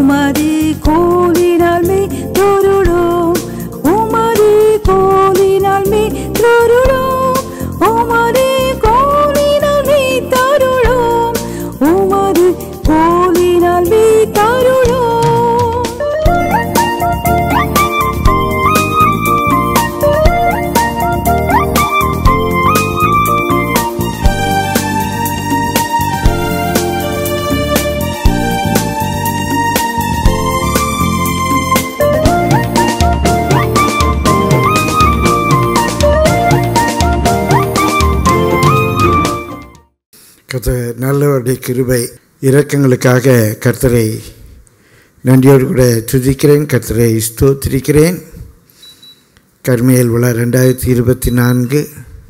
உமது கோலினால் மே தொருளோம் உமது கோலினால் மே தொருளோம் உமது கோலினால் மே தருளோம் உமது கோலினால் மே தருளோம் கத்த நல்லவருடைய கிருபை இரக்கங்களுக்காக கர்த்தரை நன்றியோடு கூட துதிக்கிறேன் கர்த்தரை ஸ்தோத்திரிக்கிறேன் கர்மியல் விழா ரெண்டாயிரத்தி இருபத்தி நான்கு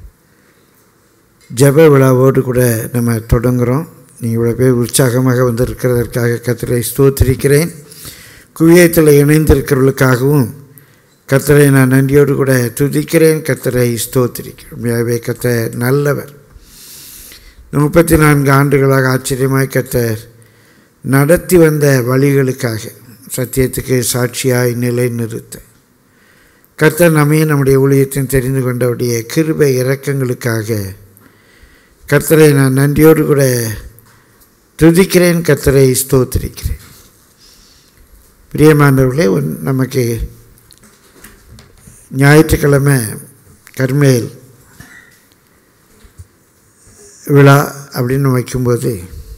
ஜப விழாவோடு கூட நம்ம தொடங்குகிறோம் நீங்கள் இவ்வளோ பேர் உற்சாகமாக வந்திருக்கிறதற்காக கர்த்தரை ஸ்தோத்திரிக்கிறேன் குவியத்தில் இணைந்திருக்கிறவர்களுக்காகவும் கர்த்தரை நான் நன்றியோடு கூட துதிக்கிறேன் கர்த்தரை ஸ்தோத்திரிக்கிறேன் உண்மையாகவே கர்த்தர் நல்லவர் முப்பத்தி நான்கு ஆண்டுகளாக ஆச்சரியமாய் கர்த்தர் நடத்தி வந்த வழிகளுக்காக சத்தியத்துக்கு சாட்சியாய் நிலை நிறுத்த கர்த்தர் நம்மையும் நம்முடைய ஊழியத்தையும் தெரிந்து கொண்டவுடைய கிருபை இரக்கங்களுக்காக கர்த்தரை நான் நன்றியோடு கூட துதிக்கிறேன் கர்த்தரை ஸ்தோத்திரிக்கிறேன் பிரியமானவர்களே உன் நமக்கு ஞாயிற்றுக்கிழமை கர்மேல் விழா அப்படின்னு வைக்கும்போது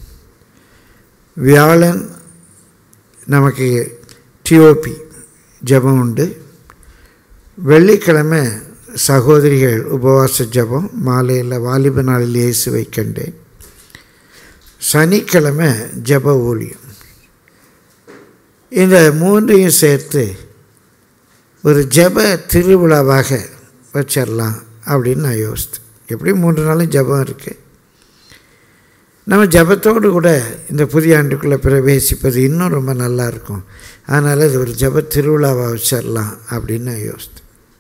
வியாழன் நமக்கு டிஓபி ஜெபம் உண்டு வெள்ளிக்கிழமை சகோதரிகள் உபவாச ஜெபம் மாலையில் வாலிப நாளில் இயேசுவை கண்டேன் சனிக்கிழமை ஜெப ஊழியம் இந்த மூன்றையும் சேர்த்து ஒரு ஜெப திருவிழாவாக வச்சிடலாம் அப்படின்னு நான் யோசித்தேன் எப்படி மூன்று நாளும் ஜெபம் இருக்குது நம்ம ஜபத்தோடு கூட இந்த புதிய ஆண்டுக்குள்ளே பிரவேசிப்பது இன்னும் ரொம்ப நல்லா இருக்கும் அதனால் இது ஒரு ஜப திருவிழாவை வச்சிடலாம் அப்படின்னு நான் யோசித்தேன்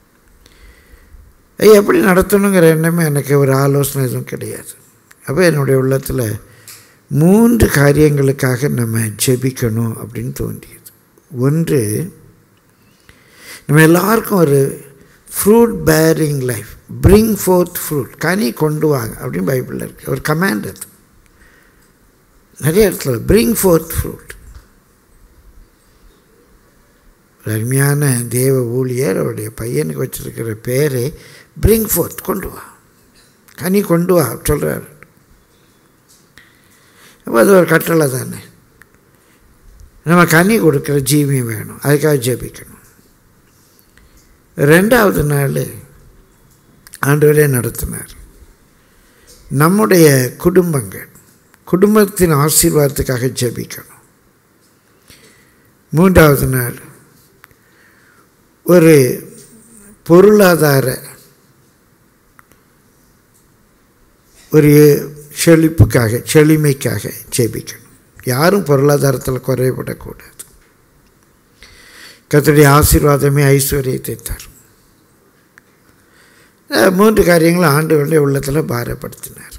ஐயா, எப்படி நடத்தணுங்கிற எண்ணமே எனக்கு ஒரு ஆலோசனை எதுவும் கிடையாது அப்போ என்னுடைய உள்ளத்தில் மூன்று காரியங்களுக்காக நம்ம ஜெபிக்கணும் அப்படின்னு தோன்றியது ஒன்று நம்ம எல்லாருக்கும் ஒரு fruit bearing life bring forth fruit கனி கொண்டு வாங்க அப்படின்னு பைபிளில் இருக்குது ஒரு கமாண்ட் அது நிறைய இடத்துல பிரிங் ஃபோர்த் ஃப்ரூட் அருமையான தேவ ஊழியர் அவருடைய பையனுக்கு வச்சிருக்கிற பேரே பிரிங் ஃபோர்த் கொண்டு வா கனி கொண்டு வா சொல்கிறார் அப்போ அது ஒரு கட்டளை தானே நம்ம கனி கொடுக்குற ஜீவியம் வேணும் அதுக்காக ஜெபிக்கணும் ரெண்டாவது நாள் ஆண்டவரே நடத்தினார் நம்முடைய குடும்பங்கள் குடும்பத்தின் ஆசீர்வாதத்துக்காக ஜெபிக்கணும் மூன்றாவது நாள் ஒரு பொருளாதார ஒரு செழிப்புக்காக செழுமைக்காக ஜெபிக்கணும் யாரும் பொருளாதாரத்தில் குறைபடக்கூடாது கர்த்தருடைய ஆசீர்வாதமே ஐஸ்வர்யத்தை தரும் அஹ் மூன்று காரியங்களும் ஆண்டவருடைய உள்ளத்தில் பாரப்படுத்தினார்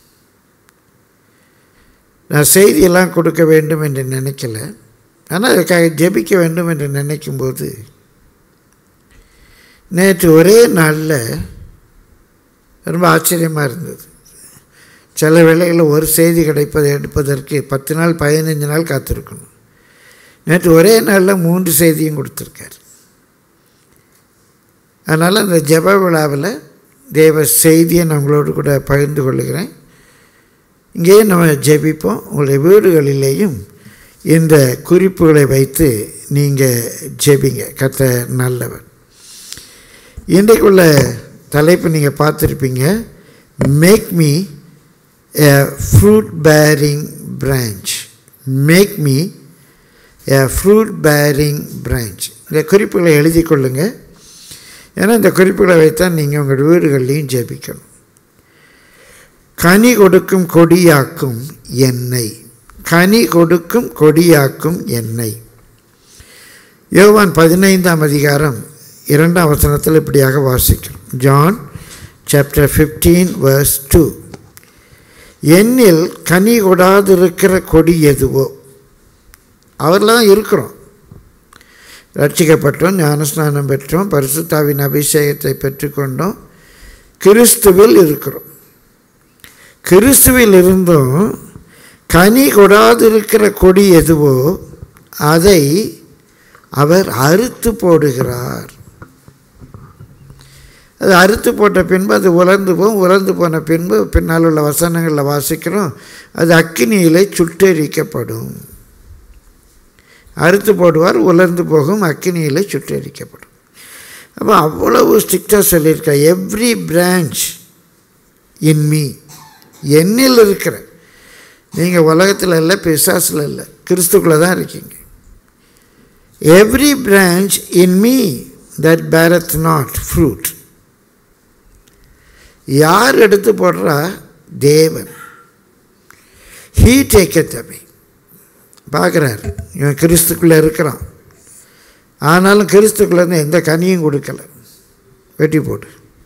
நான் செய்தியெல்லாம் கொடுக்க வேண்டும் என்று நினைக்கல ஆனால் அதுக்காக ஜெபிக்க வேண்டும் என்று நினைக்கும்போது நேற்று ஒரே நாளில் ரொம்ப ஆச்சரியமாக இருந்தது சில வேளைகளில் ஒரு செய்தி கிடைப்பதை எடுப்பதற்கு பத்து நாள் பதினஞ்சு நாள் காத்திருக்கணும் நேற்று ஒரே நாளில் மூன்று செய்தியும் கொடுத்துருக்கார் அதனால் அந்த ஜெப விழாவில் தேவ செய்தியை நான் உங்களோடு கூட பகிர்ந்து கொள்கிறேன் இங்கேயே நம்ம ஜெபிப்போம் உங்களுடைய வீடுகளிலேயும் இந்த குறிப்புகளை வைத்து நீங்கள் ஜெபிங்க கத்த நல்லவர் இன்றைக்குள்ள தலைப்பு நீங்கள் பார்த்துருப்பீங்க make me a fruit bearing branch make me a fruit bearing branch இந்த குறிப்புகளை எழுதி கொள்ளுங்க ஏன்னா இந்த குறிப்புகளை வைத்தான் நீங்கள் உங்கள் வீடுகள்லையும் ஜெபிக்கணும் கனி கொடுக்கும் கொடியாக்கும் எண்ணெய் கனி கொடுக்கும் கொடியாக்கும் எண்ணெய் யோவான் பதினைந்தாம் அதிகாரம் இரண்டாம் வசனத்தில் இப்படியாக வாசிக்கிறோம் John chapter fifteen verse two என்னில் கனி கொடாதிருக்கிற கொடி எதுவோ அவரில் தான் இருக்கிறோம் ரட்சிக்கப்பட்டோம் ஞானஸ்நானம் பெற்றோம் பரிசுத்தாவின் அபிஷேகத்தை பெற்றுக்கொண்டோம் கிறிஸ்துவில் இருக்கிறோம் கிறிஸ்துவில் இருந்தும் கனி கொடாதிருக்கிற கொடி எதுவோ அதை அவர் அறுத்து போடுகிறார் அது அறுத்து போட்ட பின்பு அது உலர்ந்து போகும் உலர்ந்து போன பின்பு பின்னால் உள்ள வசனங்களில் வாசிக்கிறோம் அது அக்கினியிலே சுட்டெரிக்கப்படும் அறுத்து போடுவார் உலர்ந்து போகும் அக்கினியிலே சுட்டெரிக்கப்படும் அப்போ அவ்வளவு ஸ்ட்ரிக்டாக சொல்லியிருக்கா எவ்ரி பிரான்ச் இன் மீ என்னில் இருக்கிற நீங்கள் உலகத்தில் இல்லை பிசாசில் இல்லை கிறிஸ்துக்குள்ளே தான் இருக்கீங்க every branch in me that beareth not fruit யார் எடுத்து போடுறா தேவன் ஹீ டேக்கத் அவை பார்க்குறாரு இவன் கிறிஸ்துக்குள்ளே இருக்கிறான் ஆனாலும் கிறிஸ்துக்குள்ளேருந்து எந்த கனியும் கொடுக்கல வெட்டி போடு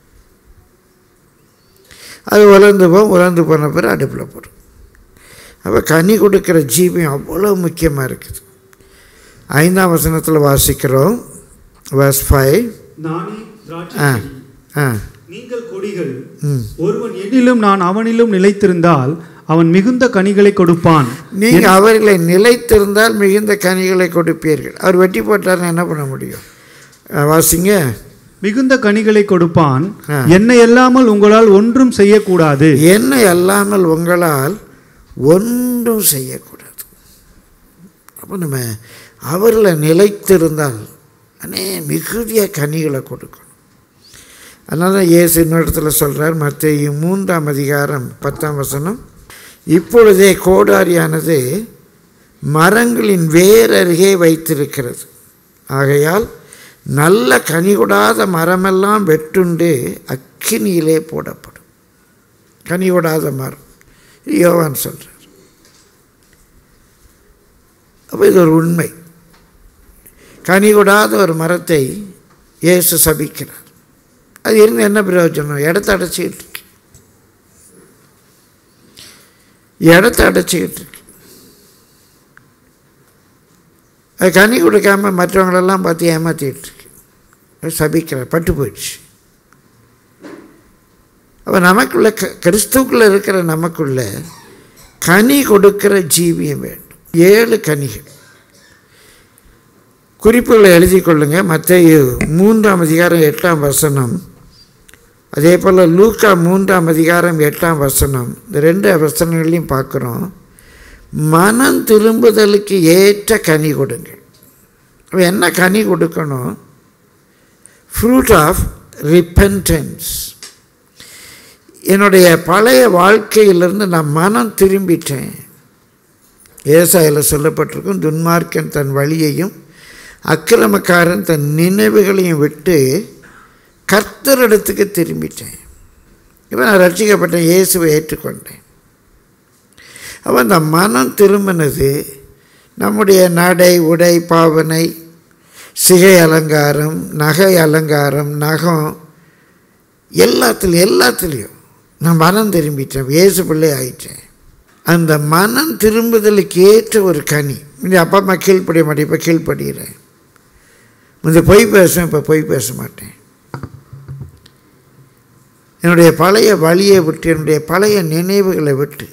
அது உலர்ந்து போகும் உலர்ந்து போன பிறகு அடுப்பில் போடும் அப்போ கனி கொடுக்குற ஜீவியம் அவ்வளோ முக்கியமாக இருக்குது ஐந்தாம் வசனத்தில் வாசிக்கிறோம் வர்ஸ் ஃபைவ் நானே திராட்சை ஆ செடி. ஆ நீங்கள் கொடிகள் ம் ஒருவன் என்னிலும் நான் அவனிலும் நிலைத்திருந்தால் அவன் மிகுந்த கனிகளை கொடுப்பான் நீங்கள் அவர்களை நிலைத்திருந்தால் மிகுந்த கனிகளை கொடுப்பீர்கள் அவர் வெட்டி போட்டார்னா என்ன பண்ண முடியும் அஹ் வாசிங்க மிகுந்த கனிகளை கொடுப்பான் ஆ. என்னை அல்லாமல் உங்களால் ஒன்றும் செய்யக்கூடாது என்ன அல்லாமல் உங்களால் ஒன்றும் செய்யக்கூடாது அப்போ நம்ம அவரில் நிலைத்திருந்தால் அனே மிகுதிய கனிகளை கொடுக்கணும் அதனால தான் இயேசு இன்னொரு இடத்துல சொல்கிறார் மத்திய மூன்றாம் அதிகாரம் பத்தாம் வசனம் இப்பொழுதே கோடாரியானது மரங்களின் வேர் அருகே வைத்திருக்கிறது ஆகையால் நல்ல கனி கொடாத மரமெல்லாம் வெட்டுண்டு அக்கினியிலே போடப்படும் கனி கொடாத மரம் இது யோவான் சொல்கிறார் அப்போ இது ஒரு உண்மை கனி கொடாத ஒரு மரத்தை இயேசு சபிக்கிறார் அது இருந்து என்ன பிரயோஜனம் இடத்த அடைச்சிக்கிட்டு இருக்கு இடத்த அடைச்சிக்கிட்டு இருக்கு அது கனி கொடுக்காம மற்றவங்களெல்லாம் பார்த்து ஏமாற்றிட்டு இருக்கு அது சபிக்கிறார் பட்டு போயிடுச்சு அப்போ நமக்குள்ள க கிறிஸ்துக்குள்ளே இருக்கிற நமக்குள்ள கனி கொடுக்கிற ஜீவியம் வேண்டும் ஏழு கனிகள் குறிப்புகளை எழுதி கொள்ளுங்க மத்திய மூன்றாம் அதிகாரம் எட்டாம் வசனம் அதே போல் லூக்கா மூன்றாம் அதிகாரம் எட்டாம் வசனம் இந்த ரெண்டு வசனங்களையும் பார்க்குறோம் மனம் திரும்புதலுக்கு ஏற்ற கனி கொடுங்கள் அப்ப என்ன கனி கொடுக்கணும் ஃப்ரூட் ஆஃப் ரிப்பன்டன்ஸ் என்னுடைய பழைய வாழ்க்கையிலிருந்து நான் மனம் திரும்பிட்டேன் ஏசாயில் சொல்லப்பட்டிருக்கும் துன்மார்க்கன் தன் வழியையும் அக்கிரமக்காரன் தன் நினைவுகளையும் விட்டு கர்த்தரிடத்துக்கு திரும்பிட்டேன் இப்போ நான் ரட்சிக்கப்பட்டேன் இயேசுவை ஏற்றுக்கொண்டேன் அப்போ அந்த மனம் திரும்பினது நம்முடைய நடை உடை பாவனை சிகை அலங்காரம் நகை அலங்காரம் நகம் எல்லாத்துலேயும் எல்லாத்துலேயும் நான் மனம் திரும்பிட்டேன் இயேசு பிள்ளை ஆயிட்டேன் அந்த மனம் திரும்புதலுக்கு ஏற்ற ஒரு கனி முந்தைய அப்பா அம்மா கீழ்ப்படிய மாட்டேன் இப்போ கீழ்ப்படுகிறேன் முந்தைய பொய் பேசுவேன் இப்போ பொய் பேச மாட்டேன் என்னுடைய பழைய வழியை விட்டு என்னுடைய பழைய நினைவுகளை விட்டு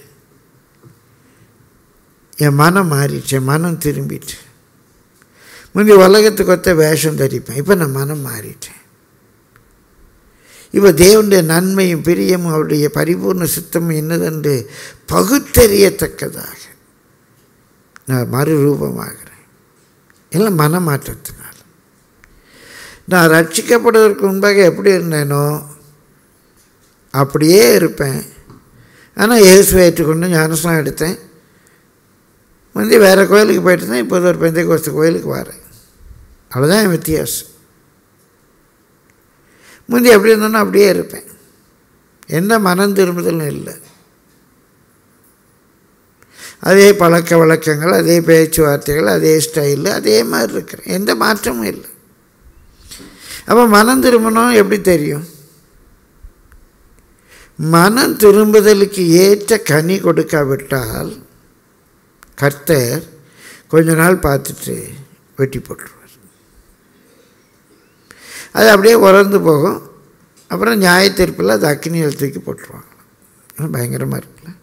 என் மனம் மாறிடுச்சு என் மனம் திரும்பிட்டு முந்தைய உலகத்துக்கு ஒத்த வேஷம் தரிப்பேன் இப்போ நான் மனம் மாறிட்டேன் இப்போ தேவனுடைய நன்மையும் பிரியமும் அவருடைய பரிபூர்ண சித்தமும் என்னதென்று பகுத்தறியத்தக்கதாக நான் மறுரூபமாகிறேன் எல்லாம் மனமாற்றத்தினால் நான் ரட்சிக்கப்படுவதற்கு முன்பாக எப்படி இருந்தேனோ அப்படியே இருப்பேன் ஆனால் இயேசுவை ஏற்றுக்கொண்டு ஞானஸ்நானம் எடுத்தேன் முந்தி வேறு கோயிலுக்கு போயிட்டு இருந்தேன் இப்போது ஒரு பெந்தை கோஸ்து கோயிலுக்கு வரேன் அவ்வளோதான் என் வித்தியாசம் முந்தி எப்படி இருந்தோன்னா அப்படியே இருப்பேன் எந்த மனம் திரும்புதலும் இல்லை அதே பழக்க வழக்கங்கள் அதே பேச்சுவார்த்தைகள் அதே ஸ்டைலு அதே மாதிரி இருக்கிறேன் எந்த மாற்றமும் இல்லை அப்போ மனம் திரும்பணும் எப்படி தெரியும் மனம் திரும்புதலுக்கு ஏற்ற கனி கொடுக்காவிட்டால் கர்த்தர் கொஞ்ச நாள் பார்த்துட்டு வெட்டி போட்டுருவார் அது அப்படியே உறந்து போகும் அப்புறம் நியாய தீர்ப்பில் அது அக்னியில் தூக்கி போட்டுருவாங்க பயங்கரமாக இருக்குல்ல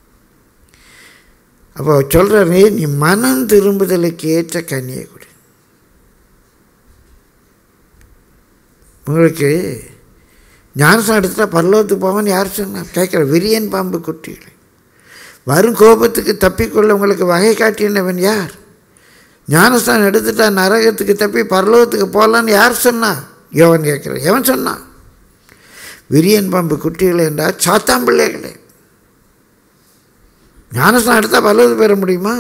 அப்போ சொல்கிறாரு நீ மனம் திரும்புதலுக்கு ஏற்ற கன்னியை கொடு உங்களுக்கு ஞானசம் எடுத்துட்டா பல்லவத்துக்கு போவான்னு யார் சொன்னார் கேட்குற விரியன் பாம்பு குட்டிகளை வரும் கோபத்துக்கு தப்பிக்கொள்ள உங்களுக்கு வகை காட்டினவன் யார் ஞானஸ்தானம் எடுத்துட்டா நரகத்துக்கு தப்பி பரலோகத்துக்கு போகலான்னு யார் சொன்னா யோவன் கேட்குற எவன் சொன்னான் விரியன் பாம்பு குட்டிகளை என்றால் சாத்தாம் பிள்ளைகளே ஞானஸ்தானம் எடுத்தால் பரலோகத்து பெற முடியுமா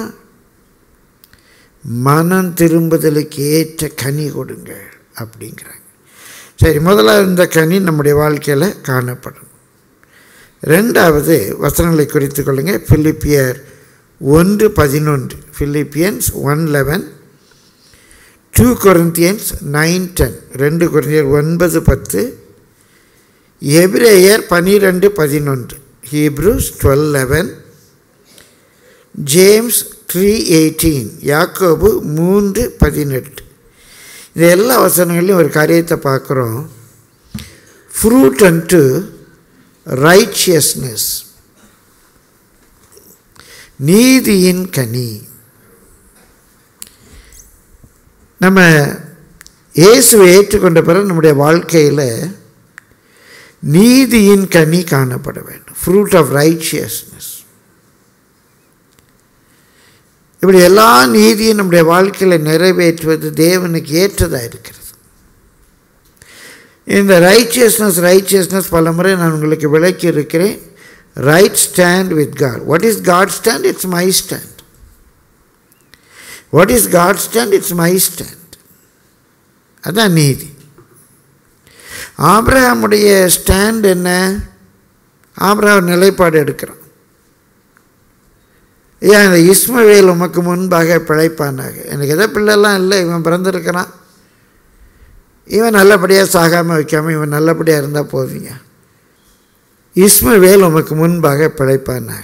மனம் திரும்புதலுக்கு ஏற்ற கனி கொடுங்க அப்படிங்கிறாங்க சரி முதலாவது இந்த கனி நம்முடைய வாழ்க்கையில் காணப்படும் ரெண்டாவது வசனங்களை குறித்து கொள்ளுங்கள் பிலிப்பியர் ஒன்று பதினொன்று Philippians one eleven two Corinthians nine ten ரெண்டு கொரிந்தியர் ஒன்பது பத்து எபிரேயர் பனிரெண்டு பதினொன்று Hebrews twelve eleven James three eighteen யாக்கோபு மூன்று பதினெட்டு இந்த எல்லா வசனங்களையும் ஒரு காரியத்தை பார்க்குறோம் ஃப்ரூட் அண்ட் ரைச்சியஸ்னஸ் நீதியின் கனி நம்ம இயேசுவை ஏற்றுக்கொண்ட பிறகு நம்முடைய வாழ்க்கையில் நீதியின் கனி காணப்பட வேண்டும் ஃப்ரூட் ஆஃப் ரைச்சியஸ்னஸ் இப்படி எல்லா நீதியும் நம்முடைய வாழ்க்கையில் நிறைவேற்றுவது தேவனுக்கு ஏற்றதாக இருக்கிறது இந்த ரைச்சியஸ்னஸ் ரைச்சியஸ்னஸ் பல முறை நான் உங்களுக்கு விளக்கி இருக்கிறேன் right stand with God what is God stand it's my stand what is God stand it's my stand அதான் நீதி ஆப்ரஹாமுடைய ஸ்டாண்ட் என்ன ஆப்ரஹாம் நிலைப்பாடு எடுக்கிறான் ஏன் இந்த இஸ்மவேல் உமக்கு முன்பாக பிழைப்பானாக எனக்கு எதோ பிள்ளைலாம் இல்லை இவன் பிறந்திருக்கிறான் இவன் நல்லபடியாக சாகாமல் வைக்காமல் இவன் நல்லபடியாக இருந்தால் போதுங்க இஸ்மவேல் உமக்கு முன்பாக பிழைப்பானாக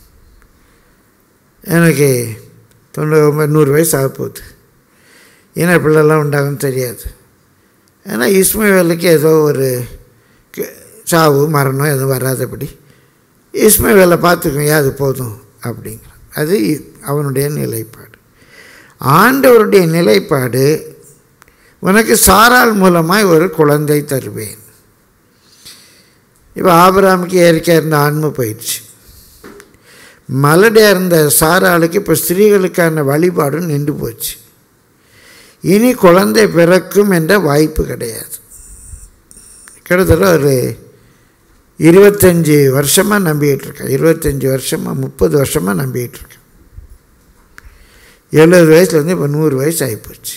எனக்கு தொண்ணூறு நூறு வயசு ஆக போகுது ஏன்னா பிள்ளைலாம் உண்டாகும்னு தெரியாது ஏன்னா இஸ்மவேலுக்கு ஏதோ ஒரு சாவு மரணம் எதுவும் வராதபடி இஸ்மவேலை பார்த்துக்கோங்க அது போதும் அப்படிங்கிற அது அவனுடைய நிலைப்பாடு ஆண்டவருடைய நிலைப்பாடு உனக்கு சாரால் மூலமாய் ஒரு குழந்தை தருவேன் இப்போ ஆபராமுக்கு இயற்கையாக இருந்த ஆன்மை போயிடுச்சு மலடையாக இருந்த சாராளுக்கு இப்போ ஸ்திரீகளுக்கான வழிபாடும் நின்று போச்சு இனி குழந்தை பிறக்கும் என்ற வாய்ப்பு கிடையாது கிட்டத்தட்ட ஒரு இருபத்தஞ்சி வருஷமாக நம்பிக்கிட்டு இருக்கேன் இருபத்தஞ்சி வருஷமாக முப்பது வருஷமாக நம்பிக்கிட்டு இருக்கேன் எழுபது வயசுலேருந்து இப்போ நூறு வயசு ஆகிப்போச்சு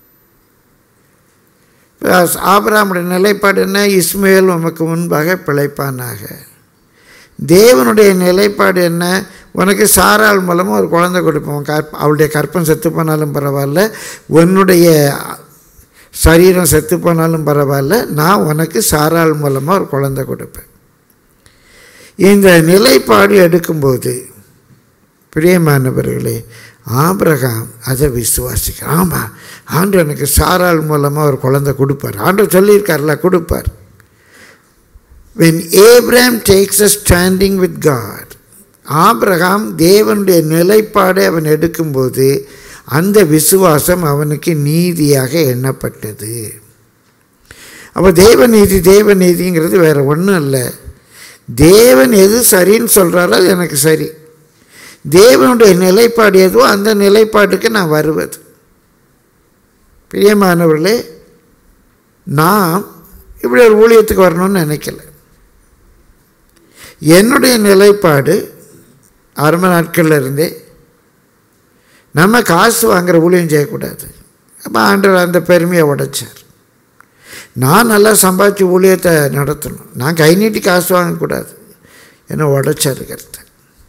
ஆபராமுடைய நிலைப்பாடு என்ன இஸ்மேல் உமக்கு முன்பாக பிழைப்பானாக தேவனுடைய நிலைப்பாடு என்ன உனக்கு சாரால் மூலமாக ஒரு குழந்தை கொடுப்போம் கற்ப அவளுடைய கற்பம் செத்து போனாலும் பரவாயில்ல உன்னுடைய சரீரம் செத்து போனாலும் பரவாயில்ல நான் உனக்கு சாரால் மூலமாக ஒரு குழந்தை கொடுப்பேன் இந்த நிலைப்பாடு எடுக்கும்போது பிரியமானவர்களே ஆபிரகாம் அதை விசுவாசிக்கிறார் ஆமாம் ஆண்டு எனக்கு சாரால் மூலமாக ஒரு குழந்தை கொடுப்பார் ஆண்டு சொல்லியிருக்கார்ல கொடுப்பார் when Abram takes a standing with God ஆபிரகாம் தேவனுடைய நிலைப்பாடை அவன் எடுக்கும்போது அந்த விசுவாசம் அவனுக்கு நீதியாக எண்ணப்பட்டது அப்போ தேவநீதி தேவநீதிங்கிறது வேறு ஒன்றும் இல்லை தேவன் எது சரின்னு சொல்கிறாரோ அது எனக்கு சரி தேவனுடைய நிலைப்பாடு எதுவோ அந்த நிலைப்பாட்டுக்கு நான் வருவது பிரியமானவர்களே நான் இப்படி ஒரு ஊழியத்துக்கு வரணும்னு நினைக்கல என்னுடைய நிலைப்பாடு ஆரம்ப நாட்களில் இருந்தே நம்ம காசு வாங்குகிற ஊழியம் செய்யக்கூடாது அப்போ ஆண்டவர் அந்த பெருமையை உடைச்சார் நான் நல்லா சம்பாதிச்சு ஊழியத்தை நடத்தணும் நான் கை நீட்டி காசு வாங்கக்கூடாது என்ன உடைச்சார் கருத்தை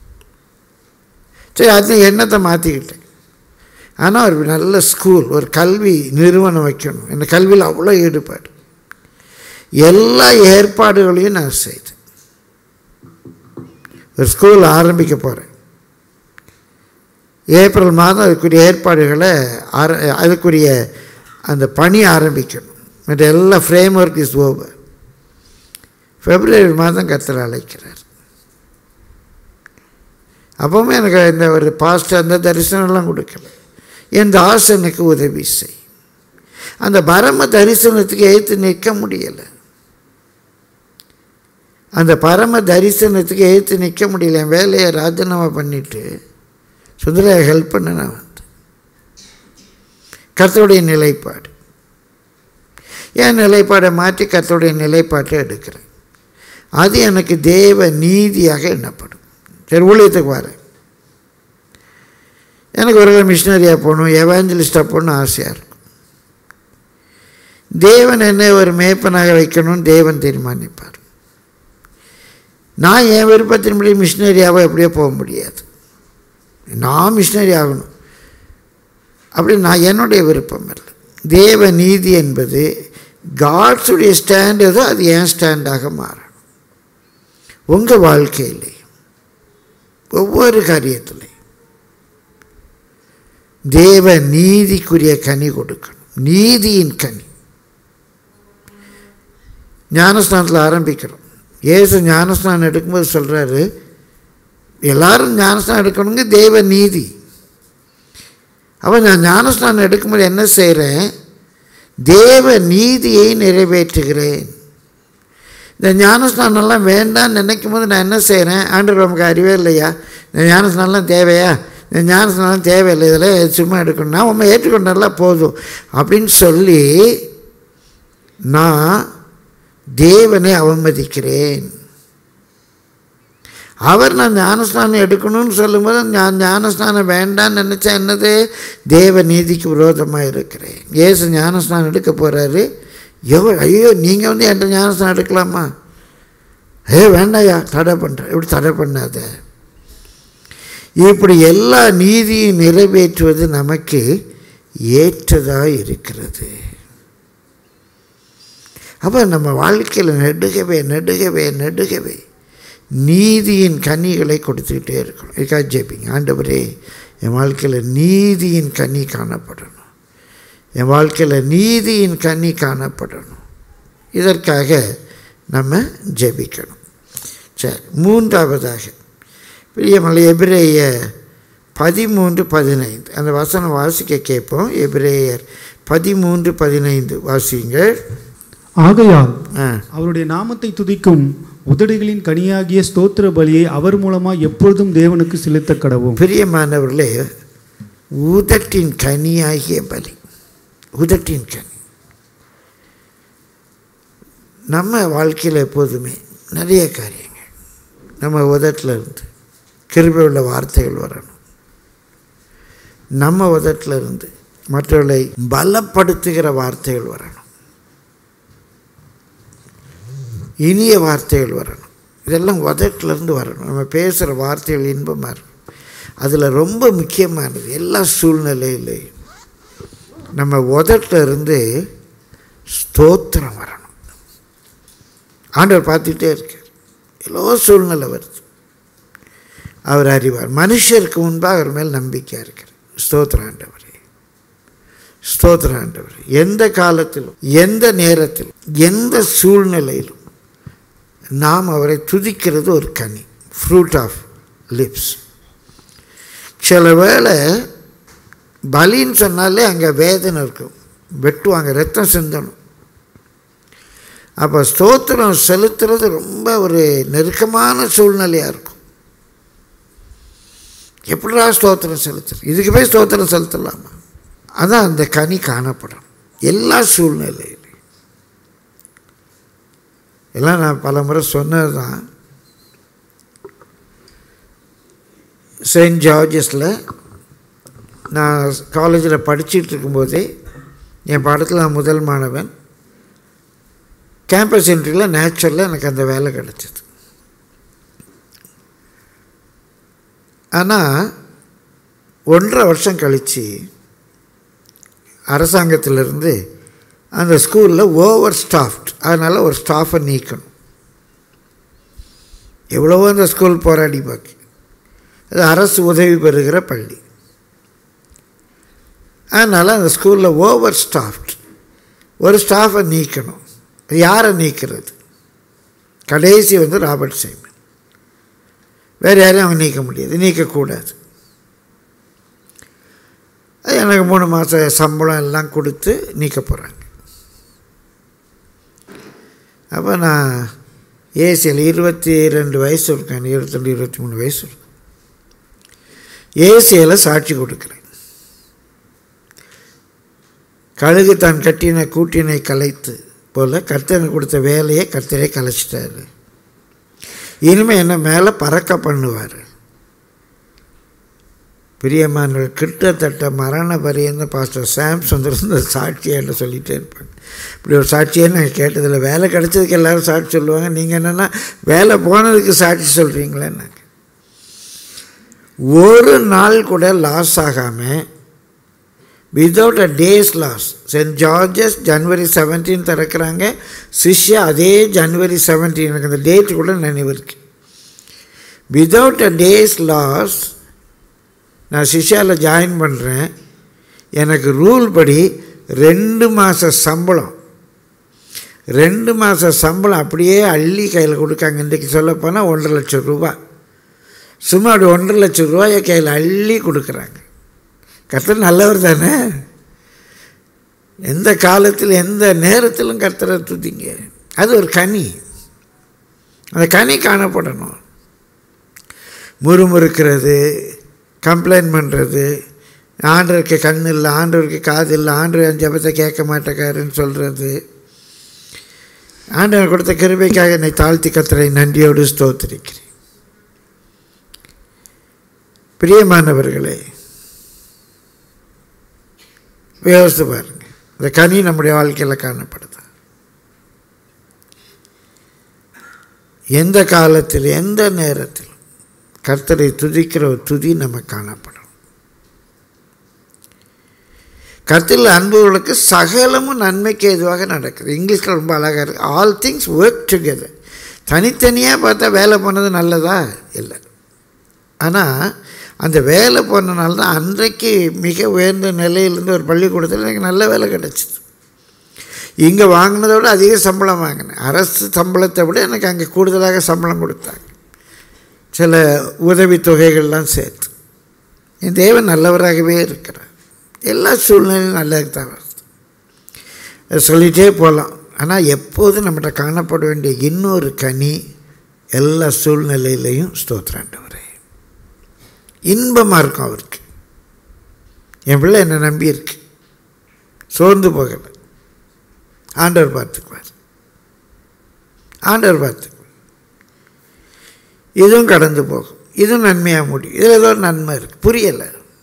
சரி அது எண்ணத்தை மாற்றிக்கிட்டேன் ஆனால் ஒரு நல்ல ஸ்கூல் ஒரு கல்வி நிறுவனம் வைக்கணும் இந்த கல்வியில் அவ்வளோ ஈடுபாடு எல்லா ஏற்பாடுகளையும் நான் செய்தேன் ஒரு ஸ்கூல் ஆரம்பிக்க போகிறேன் ஏப்ரல் மாதம் அதுக்குரிய ஏற்பாடுகளை ஆர அதுக்குரிய அந்த பணி ஆரம்பிக்கணும் மற்ற எல்லா ஃப்ரேம் ஒர்க் இஸ் ஓவர் பிப்ரவரி மாதம் கர்த்தர் அழைக்கிறார் அப்பவுமே எனக்கு இந்த ஒரு பாஸ்ட் அந்த தரிசனம்லாம் கொடுக்கல என் தாசனுக்கு உதவி செய் அந்த பரம தரிசனத்துக்கு ஏற்று நிற்க முடியலை அந்த பரம தரிசனத்துக்கு ஏற்று நிற்க முடியல என் வேலையை ராஜினாமா பண்ணிட்டு சுந்தரையை ஹெல்ப் பண்ண நான் வந்தேன் கர்த்தருடைய நிலைப்பாடு என் நிலைப்பாடை மாற்றி கர்த்தருடைய நிலைப்பாட்டை எடுக்கிறேன் அது எனக்கு தேவ நீதியாக எண்ணப்படும் சரி ஊழியத்துக்கு வரேன் எனக்கு ஒரு மிஷினரியாக போகணும் எவாஞ்சலிஸ்டாக போகணும்னு ஆசையாக இருக்கும் தேவன் என்னை ஒரு மேய்ப்பனாக வைக்கணும்னு தேவன் தீர்மானிப்பார் நான் என் விருப்பத்தின்படி மிஷினரியாவோ எப்படியோ போக முடியாது நான் மிஷினரி ஆகணும் அப்படி நான் என்னுடைய விருப்பம் இல்லை தேவ நீதி என்பது காட்ஸுடைய ஸ்டாண்ட் எதோ அது என் ஸ்டாண்டாக மாறணும் உங்கள் வாழ்க்கையிலே ஒவ்வொரு காரியத்திலையும் தேவ நீதிக்குரிய கனி கொடுக்கணும் நீதியின் கனி ஞானஸ்தானத்தில் ஆரம்பிக்கிறோம் ஏசு ஞானஸ்நானம் எடுக்கும்போது சொல்கிறாரு எல்லாரும் ஞானஸ்நானம் எடுக்கணுங்க தேவ நீதி அப்போ நான் ஞானஸ்நானம் எடுக்கும்போது என்ன செய்கிறேன் தேவ நீதியை நிறைவேற்றுகிறேன் இந்த ஞானஸ்நானம்லாம் வேண்டாம்னு நினைக்கும் போது நான் என்ன செய்கிறேன் ஆண்டு நமக்கு அறிவே இல்லையா இந்த ஞானஸ்நானம்லாம் தேவையா இந்த ஞானஸ்நானம் தேவையில்லை இதெல்லாம் சும்மா எடுக்கணும் நான் உண்மை ஏற்றுக்கொண்டாலாம் போதும் அப்படின்னு சொல்லி நான் தேவனை அவமதிக்கிறேன் அவர் நான் ஞானஸ்நானம் எடுக்கணும்னு சொல்லும்போது நான் ஞானஸ்நானம் வேண்டான்னு நினச்சா என்னது தேவ நீதிக்கு விரோதமாக இருக்கிறேன் ஏசு ஞானஸ்நானம் எடுக்க போகிறாரு எவ்வளோ ஐயோ நீங்கள் வந்து என்கிட்ட ஞானஸ்நானம் எடுக்கலாமா ஏ வேண்டாயா தடை பண்ணுறேன் இப்படி தடை பண்ணாத இப்படி எல்லா நீதியும் நிறைவேற்றுவது நமக்கு ஏற்றதாக இருக்கிறது அப்போ நம்ம வாழ்க்கையில் நெடுகவே நெடுகவே நெடுகவே நீதியின் கனிகளை கொடுத்துக்கிட்டே இருக்கணும் இதுக்காக ஜெபிங்க ஆண்டவரே என் வாழ்க்கையில் நீதியின் கனி காணப்படணும் என் வாழ்க்கையில் நீதியின் கனி காணப்படணும் இதற்காக நம்ம ஜெபிக்கணும் சரி மூன்றாவதாக பிரியமலை எபிரேய பதிமூன்று பதினைந்து அந்த வசனம் வாசிக்க கேட்போம் எபிரேயர் பதிமூன்று பதினைந்து வாசிங்கள் ஆகையால் ஆ அவருடைய நாமத்தை துதிக்கும் உதடுகளின் கனியாகிய ஸ்தோத்திர பலியை அவர் மூலமாக எப்பொழுதும் தேவனுக்கு செலுத்த கடவும் பிரியமானவர்களே உதட்டின் கனியாகிய பலி உதட்டின் கனி நம்ம வாழ்க்கையில் எப்போதுமே நிறைய காரியங்கள் நம்ம உதட்டில் இருந்து கிருபை உள்ள வார்த்தைகள் வரணும் நம்ம உதட்டில் இருந்து மற்றவர்களை பலப்படுத்துகிற வார்த்தைகள் வரணும் இனிய வார்த்தைகள் வரணும் இதெல்லாம் உதட்டிலேருந்து வரணும் நம்ம பேசுகிற வார்த்தைகள் இன்பமாக இருக்கும் அதில் ரொம்ப முக்கியமானது எல்லா சூழ்நிலையிலையும் நம்ம உதட்டில் இருந்து ஸ்தோத்திரம் வரணும் ஆண்டவர் பார்த்துட்டே இருக்கார் எல்லோ சூழ்நிலை வருது அவர் அறிவார் மனுஷருக்கு முன்பாக அவர் மேல் நம்பிக்கை இருக்கிறார் ஸ்தோத்திர ஆண்டவரே ஸ்தோத்திர ஆண்டவரே எந்த காலத்திலும் எந்த நேரத்திலும் எந்த சூழ்நிலையிலும் நாம் அவரை துதிக்கிறது ஒரு கனி ஃப்ரூட் ஆஃப் லிப்ஸ் சில வேளை பலின்னு சொன்னாலே அங்கே வேதனை இருக்கும் வெட்டுவாங்க ரத்தம் சிந்தணும் அப்போ ஸ்தோத்திரம் செலுத்துறது ரொம்ப ஒரு நெருக்கமான சூழ்நிலையாக இருக்கும் எப்படிடா ஸ்தோத்திரம் செலுத்துறது இதுக்கு போய் ஸ்தோத்திரம் செலுத்தலாமா அதான் அந்த கனி காணப்படும் எல்லா சூழ்நிலையிலும் எல்லாம் நான் பல முறை சொன்னது தான் செயின்ட் ஜார்ஜஸில் நான் காலேஜில் படிச்சுட்டு இருக்கும்போதே என் பாடத்தில் நான் முதல் மாணவன் கேம்பஸ் இன்டர்வியூவில் நேச்சுரலில் எனக்கு அந்த வேலை கிடச்சிது ஆனால் ஒன்றரை வருஷம் கழித்து அரசாங்கத்திலிருந்து அந்த ஸ்கூலில் ஓவர் ஸ்டாஃப்ட் அதனால் ஒரு ஸ்டாஃபை நீக்கணும் எவ்வளவோ அந்த ஸ்கூல் போராடி பார்க்கு அது அரசு உதவி பெறுகிற பள்ளி அதனால் அந்த ஸ்கூலில் ஓவர் ஸ்டாஃப்ட் ஒரு ஸ்டாஃபை நீக்கணும் அது யாரை நீக்கிறது கடைசி வந்து ராபர்ட் சைமன் வேறு யாரையும் அவங்க நீக்க முடியாது நீக்கக்கூடாது அது எனக்கு மூணு மாத சம்பளம் எல்லாம் கொடுத்து நீக்க போகிறாங்க அப்போ நான் ஏசியில் இருபத்தி ரெண்டு வயசு இருக்கேன் இருபத்தி இருபத்தி மூணு வயசு இருக்கும் ஏசியில் சாட்சி கொடுக்குறேன் கழுகு தான் கட்டின கூட்டினை கலைத்து போல் கர்த்தனுக்கு கொடுத்த வேலையை கர்த்தரே கலைச்சிட்டாரு இனிமேல் என்ன மேலே பறக்க பண்ணுவார் பிரியமானவர் கிட்டத்தட்ட மரண பரியந்த பாஸ்டர் சாம்ஸ் வந்துருந்த சாட்சியை என்ன சொல்லிகிட்டே இருப்பாங்க இப்படி ஒரு சாட்சியே நான் கேட்டதில்லை வேலை கிடைச்சதுக்கு எல்லோரும் சாட்சி சொல்லுவாங்க நீங்கள் என்னென்னா வேலை போனதுக்கு சாட்சி சொல்கிறீங்களேன்னாங்க ஒரு நாள் கூட லாஸ் ஆகாமல் without a day's loss St George's January seventeen திறக்கிறாங்க சிஷ்யா அதே ஜனவரி செவன்டீன் எனக்கு அந்த டேட் கூட நினைவு இருக்கு வித்தவுட் அ டேஸ் லாஸ் நான் சிஷ்யாவில் ஜாயின் பண்ணுறேன் எனக்கு ரூல் படி ரெண்டு மாத சம்பளம் ரெண்டு மாத சம்பளம் அப்படியே அள்ளி கையில் கொடுக்காங்க இன்றைக்கு சொல்லப்போனால் ஒன்றரை லட்சம் ரூபா சும்மா அப்படி ஒன்றரை லட்சம் ரூபாயை கையில் அள்ளி கொடுக்குறாங்க கர்த்தர் நல்லவர் தானே எந்த காலத்தில் எந்த நேரத்திலும் கர்த்தரை துதிங்க அது ஒரு கனி அந்த கனி காணப்படணும் முறுமுறுக்கிறது கம்ப்ளைண்ட் பண்ணுறது ஆண்டவருக்கு கண் இல்லை ஆண்டவருக்கு காது இல்லை ஆண்டவர் என் ஜபத்தை கேட்க மாட்டேக்காருன்னு சொல்கிறது ஆண்டவர் கொடுத்த கிருபைக்காக என்னை தாழ்த்தி கத்தரை நன்றியோடு ஸ்தோத்திரிக்கிறேன் பிரியமானவர்களே யோசித்து பாருங்க இந்த கனி நம்முடைய வாழ்க்கையில் காணப்படுது எந்த காலத்தில் எந்த நேரத்தில் கர்த்தரை துதிக்கிற ஒரு துதி நம்ம காணப்படும் கர்த்தரில் அன்புகளுக்கு சகலமும் நன்மைக்கு எதுவாக நடக்குது இங்கிலீஷில் ரொம்ப அழகாக இருக்குது ஆல் திங்ஸ் ஒர்க் டுகெதர் தனித்தனியாக பார்த்தா வேலை பண்ணது நல்லதா இல்லை ஆனால் அந்த வேலை போனனால தான் அன்றைக்கு மிக உயர்ந்த நிலையிலேருந்து ஒரு பள்ளிக்கூடத்தில் எனக்கு நல்ல வேலை கிடச்சிது இங்கே வாங்கினதை விட அதிக சம்பளம் வாங்கினேன் அரசு சம்பளத்தை விட எனக்கு அங்கே கூடுதலாக சம்பளம் கொடுத்தாங்க சில உதவித்தொகைகள்லாம் சேர்த்து என் தேவன் நல்லவராகவே இருக்கிறார் எல்லா சூழ்நிலையும் நல்லது தான் வருது சொல்லிகிட்டே போகலாம் ஆனால் எப்போதும் நம்மகிட்ட காணப்பட வேண்டிய இன்னொரு கனி எல்லா சூழ்நிலையிலையும் ஸ்தோத்திராண்டவரே இன்பமாக இருக்கும் அவருக்கு என் பிள்ளை என்னை நம்பி இருக்கு சோர்ந்து போகலை ஆண்டவர் பார்த்துக்குவார் ஆண்டவர் பார்த்துக்குவார் இதுவும் கடந்து போகும் இதுவும் நன்மையாக முடியும் இதில் ஏதோ ஒரு நன்மை இருக்குது புரியலை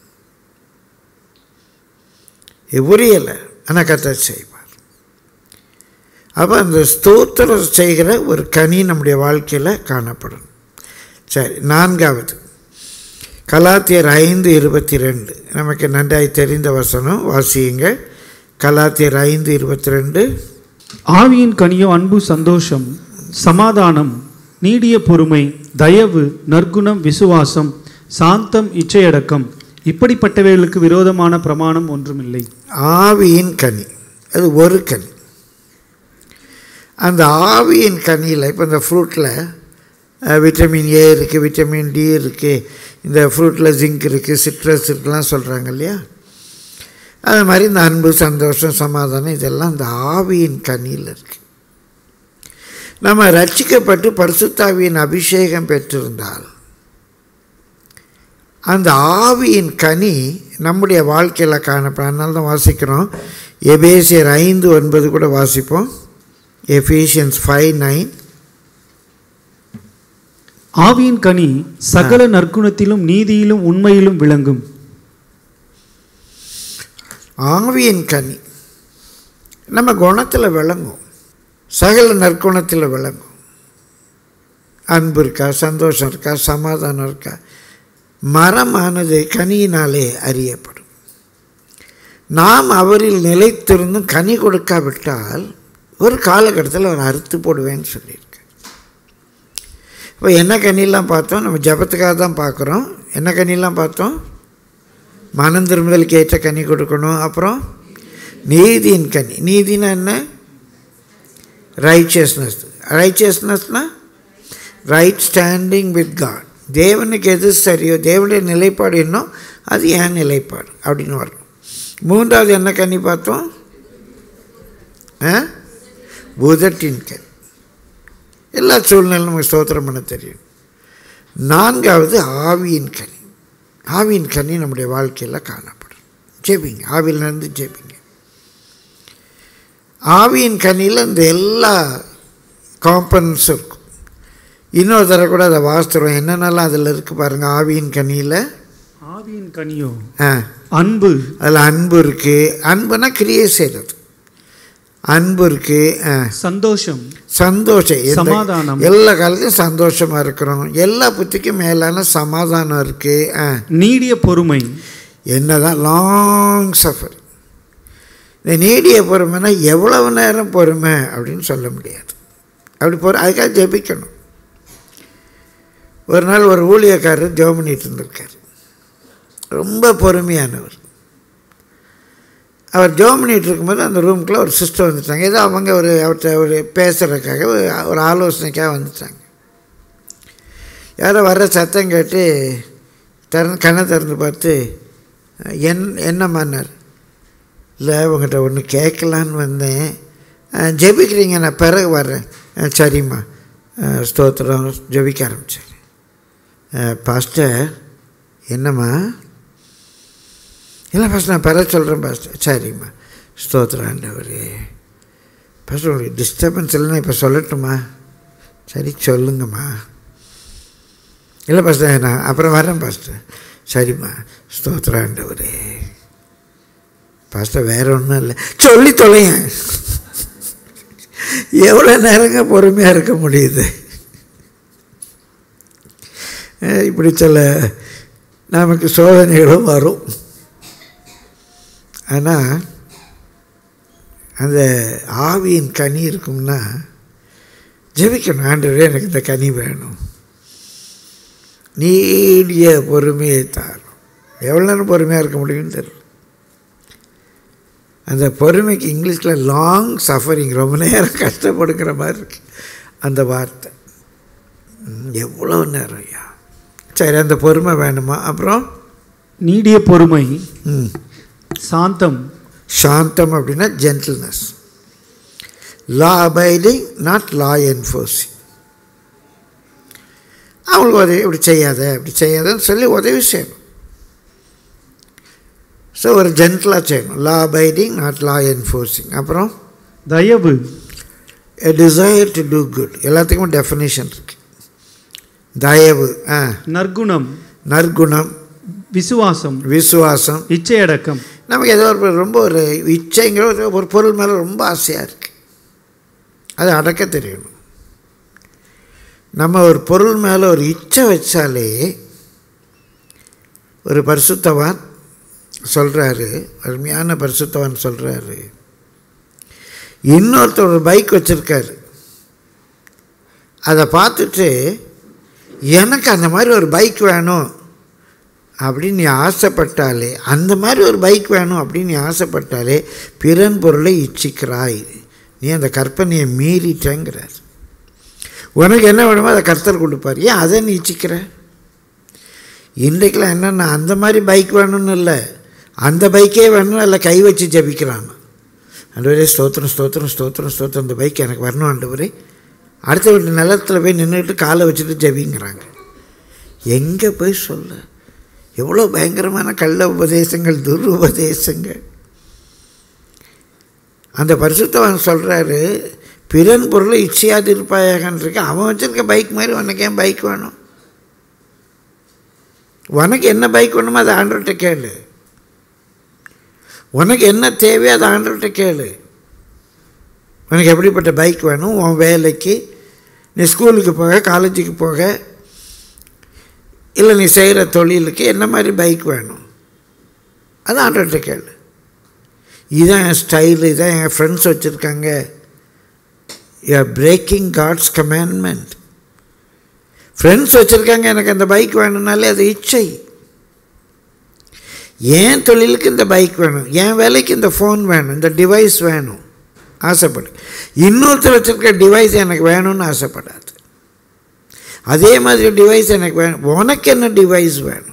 இது புரியலை ஆனால் கத்த செய்வார் அப்போ அந்த ஸ்தோத்திரம் செய்கிற ஒரு கனி நம்முடைய வாழ்க்கையில் காணப்படும் சரி நான்காவது கலாத்தியர் ஐந்து இருபத்தி ரெண்டு நமக்கு நன்றாய் தெரிந்த வசனம் வாசியுங்க கலாத்தியர் ஐந்து இருபத்தி ரெண்டு ஆவியின் கனியோ அன்பு சந்தோஷம் சமாதானம் நீடிய பொறுமை தயவு நற்குணம் விசுவாசம் சாந்தம் இச்சையடக்கம் இப்படிப்பட்டவைகளுக்கு விரோதமான பிரமாணம் ஒன்றுமில்லை ஆவியின் கனி அது ஒரு கனி அந்த ஆவியின் கனியில் இப்போ இந்த ஃப்ரூட்டில் விட்டமின் ஏ இருக்குது விட்டமின் டி இருக்குது இந்த ஃப்ரூட்டில் ஜிங்க் இருக்குது சிட்ரஸ் இருக்குலாம் சொல்கிறாங்க இல்லையா அது மாதிரி இந்த அன்பு சந்தோஷம் சமாதானம் இதெல்லாம் இந்த ஆவியின் கனியில் இருக்குது நம்ம ரட்சிக்கப்பட்டு பரிசுத்தாவியின் அபிஷேகம் பெற்றிருந்தால் அந்த ஆவியின் கனி நம்முடைய வாழ்க்கையில் காணப்படும் அதனால தான் வாசிக்கிறோம் எபேசியர் ஐந்து ஒன்பது கூட வாசிப்போம் எஃபேஷியன்ஸ் ஃபைவ் நைன் ஆவியின் கனி சகல நற்குணத்திலும் நீதியிலும் உண்மையிலும் விளங்கும் ஆவியின் கனி நம்ம குணத்தில் விளங்கும் சகல நற்குணத்தில் விளங்கும் அன்பு இருக்கா சந்தோஷம் இருக்கா சமாதானம் இருக்கா மரமானது கனியினாலே அறியப்படும் நாம் அவரில் நிலைத்திருந்தும் கனி கொடுக்காவிட்டால் ஒரு காலகட்டத்தில் அவர் அறுத்து போடுவேன்னு சொல்லியிருக்க இப்போ என்ன கனிலாம் பார்த்தோம் நம்ம ஜபத்துக்காக தான் பார்க்குறோம் என்ன கனிலாம் பார்த்தோம் மனம் திரும்புதலுக்கு ஏற்ற கனி கொடுக்கணும் அப்புறம் நீதியின் கனி நீதினா என்ன ரைச்சியஸ்னஸ் ரைச்சியஸ்னஸ்னால் ரைட் ஸ்டாண்டிங் வித் காட் தேவனுக்கு எது சரியோ தேவனுடைய நிலைப்பாடு என்னோ அது என் நிலைப்பாடு அப்படின்னு வரணும் மூன்றாவது என்ன கனி பார்த்தோம் ஆ புதட்டின் கனி எல்லா சூழ்நிலையும் நமக்கு ஸ்தோத்திரம் பண்ண தெரியும் நான்காவது ஆவியின் கனி ஆவியின் கனி நம்முடைய வாழ்க்கையில் காணப்படும் ஜெபிங்க ஆவியிலிருந்து ஜெபிங்க ஆவியின் கனியில் இந்த எல்லா காம்பனன்ஸும் இருக்கும் இன்னொரு தடவை கூட அதை வாசித்துறோம் என்னென்னலாம் அதில் இருக்குது பாருங்கள் ஆவியின் கனியில் ஆவியின் கனியோ ஆ அன்பு அதில் அன்பு இருக்குது அன்புனா கிரியை செய்கிறது அன்பு இருக்குது ஆ சந்தோஷம் சந்தோஷம் எந்த- சமாதானம். எல்லா காலத்தையும் சந்தோஷமாக இருக்கிறோம் எல்லா புத்திக்கும் மேலான சமாதானம் இருக்குது ஆ நீடிய பொறுமை என்னதான் லாங் சஃபர் இந்த நீடிய பொறுமைனா எவ்வளவு நேரம் பொறுமை அப்படின்னு சொல்ல முடியாது அப்படி பொறு அதுக்காக ஜெபிக்கணும் ஒரு நாள் ஒரு ஊழியக்காரர் ஜெபம் பண்ணிட்டு இருந்திருக்கார் ரொம்ப பொறுமையானவர் அவர் ஜெபம் பண்ணிட்டு இருக்கும்போது அந்த ரூமுக்குள்ளே ஒரு சிஸ்டர் வந்துட்டாங்க ஏதோ அவங்க ஒரு அவர்கிட்ட ஒரு பேசுகிறதுக்காக ஒரு ஒரு ஆலோசனைக்காக வந்துட்டாங்க யாரோ வர்ற சத்தம் கேட்டு திறந்து கண்ணை திறந்து பார்த்து என் என்னம்மான்னார் இல்லை உங்கள்கிட்ட ஒன்று கேட்கலான்னு வந்தேன் அஹ், ஜெபிக்கிறீங்க நான் பிறகு வர்றேன் அஹ், சரிம்மா அஹ், ஸ்தோத்திரம் ஜெபிக்க ஆரம்பித்தார் பாஸ்டர் என்னம்மா இல்லை பாஸ்டர் நான் பிறகு சொல்கிறேன் பாஸ்டர் சரிம்மா ஸ்தோத்திரம் ஆண்டவரே பாஸ்டர் உங்களுக்கு டிஸ்டர்பன்ஸ் இல்லைன்னா இப்போ சொல்லட்டுமா சரி சொல்லுங்கம்மா இல்லை பாஸ்டர் நான் அப்புறம் வரேன் பாஸ்டர் சரிம்மா ஸ்தோத்திரம் ஆண்டவரே பாஸ்டர் வேற ஒன்றும் இல்லை சொல்லி தொலையேன் எவ்வளோ நேரங்க பொறுமையாக இருக்க முடியுது அஹ் இப்படி சில நமக்கு சோதனைகளும் வரும் ஆனால் அந்த ஆவியின் கனி இருக்கும்னா ஜெபிக்கணும் ஆண்டவரே எனக்கு இந்த கனி வேணும் நீடிய பொறுமையை தாரும் எவ்வளோ நேரம் பொறுமையாக இருக்க முடியும்னு தெரியல அந்த பொறுமைக்கு இங்கிலீஷில் லாங் சஃபரிங் ரொம்ப நேரம் கஷ்டப்படுங்கிற மாதிரி இருக்கு அந்த வார்த்தை ம், எவ்வளோ நேரம் ஐயா சரி அந்த பொறுமை வேணுமா அப்புறம் நீடிய பொறுமை ம் சாந்தம் சாந்தம் அப்படின்னா gentleness law abiding not law enforcing அவங்களுக்கு உதவி இப்படி செய்யாத இப்படி செய்யாதன்னு சொல்லி உதவி செய்யணும் ஸோ ஒரு ஜென்டிலாக செய்யணும் law abiding not law enforcing அப்புறம் தயவு a desire to do good எல்லாத்துக்கும் டெஃபினேஷன் இருக்கு தயவு ஆ நற்குணம் நற்குணம் விசுவாசம் விசுவாசம் இச்சையடக்கம் நமக்கு ஏதோ ஒரு ரொம்ப ஒரு இச்சைங்கிற ஒரு- ஒரு பொருள் மேலே ரொம்ப ஆசையாக இருக்குது அது அடக்க தெரியணும் நம்ம ஒரு பொருள் மேலே ஒரு இச்சை வச்சாலே ஒரு பரிசுத்தவான் சொல்கிறாரு அருமையான பரிசுத்தவான் சொல்கிறாரு இன்னொருத்தர் ஒரு பைக் வச்சுருக்காரு அதை பார்த்துட்டு எனக்கு அந்த மாதிரி ஒரு பைக் வேணும் அப்படின்னு நீ ஆசைப்பட்டாலே அந்த மாதிரி ஒரு பைக் வேணும் அப்படின்னு நீ ஆசைப்பட்டாலே பிறன் பொருளை இச்சிக்கிறாய் நீ அந்த கற்பனையை மீறிட்டேங்கிறார் உனக்கு என்ன வேணுமோ அதை கர்த்தர் கொடுப்பார் ஏன் அதை நீ இச்சிக்கிற இன்றைக்கெலாம் என்னென்னா அந்த மாதிரி பைக் வேணும்னு இல்லை அந்த பைக்கே வேணும் இல்லை கை வச்சு ஜபிக்கிறான் ஆண்டவரே ஸ்தோத்திரம் ஸ்தோத்திரம் ஸ்தோத்திரம் ஸ்தோத்திரம் அந்த பைக் எனக்கு வரணும் ஆண்டவரே அடுத்த வீட்டு நிலத்தில் போய் நின்றுட்டு காலை வச்சுட்டு ஜபிங்கிறாங்க எங்கே போய் சொல்ல எவ்வளோ பயங்கரமான கள்ள உபதேசங்கள் துர் உபதேசங்கள் அந்த பரிசுத்தவன் சொல்கிறாரு பிறன் பொருளை இச்சையாது இருப்பாயாகன்றிருக்கு அவன் வச்சிருக்க பைக் மாதிரி உனக்கு ஏன் பைக் வேணும் உனக்கு என்ன பைக் வேணுமோ அதை ஆண்டவர்கிட்ட கேளு உனக்கு என்ன தேவையோ அதை ஆண்டவர்கிட்ட கேளு உனக்கு எப்படிப்பட்ட பைக் வேணும் உன் வேலைக்கு நீ ஸ்கூலுக்கு போக காலேஜுக்கு போக இல்லை நீ செய்கிற தொழிலுக்கு என்ன மாதிரி பைக் வேணும் அது ஆண்டர்கிட்ட கேளு இதுதான் என் ஸ்டைலு இதான் என் ஃப்ரெண்ட்ஸ் வச்சுருக்காங்க you are breaking God's commandment friends வச்சுருக்காங்க எனக்கு அந்த பைக் வேணும்னாலே அது இச்சை என் தொழிலுக்கு இந்த பைக் வேணும் என் வேலைக்கு இந்த ஃபோன் வேணும் இந்த டிவைஸ் வேணும் ஆசைப்படு இன்னொருத்தர் வச்சுருக்க டிவைஸ் எனக்கு வேணும்னு ஆசைப்படாது அதே மாதிரி டிவைஸ் எனக்கு வேணும் உனக்கு என்ன டிவைஸ் வேணும்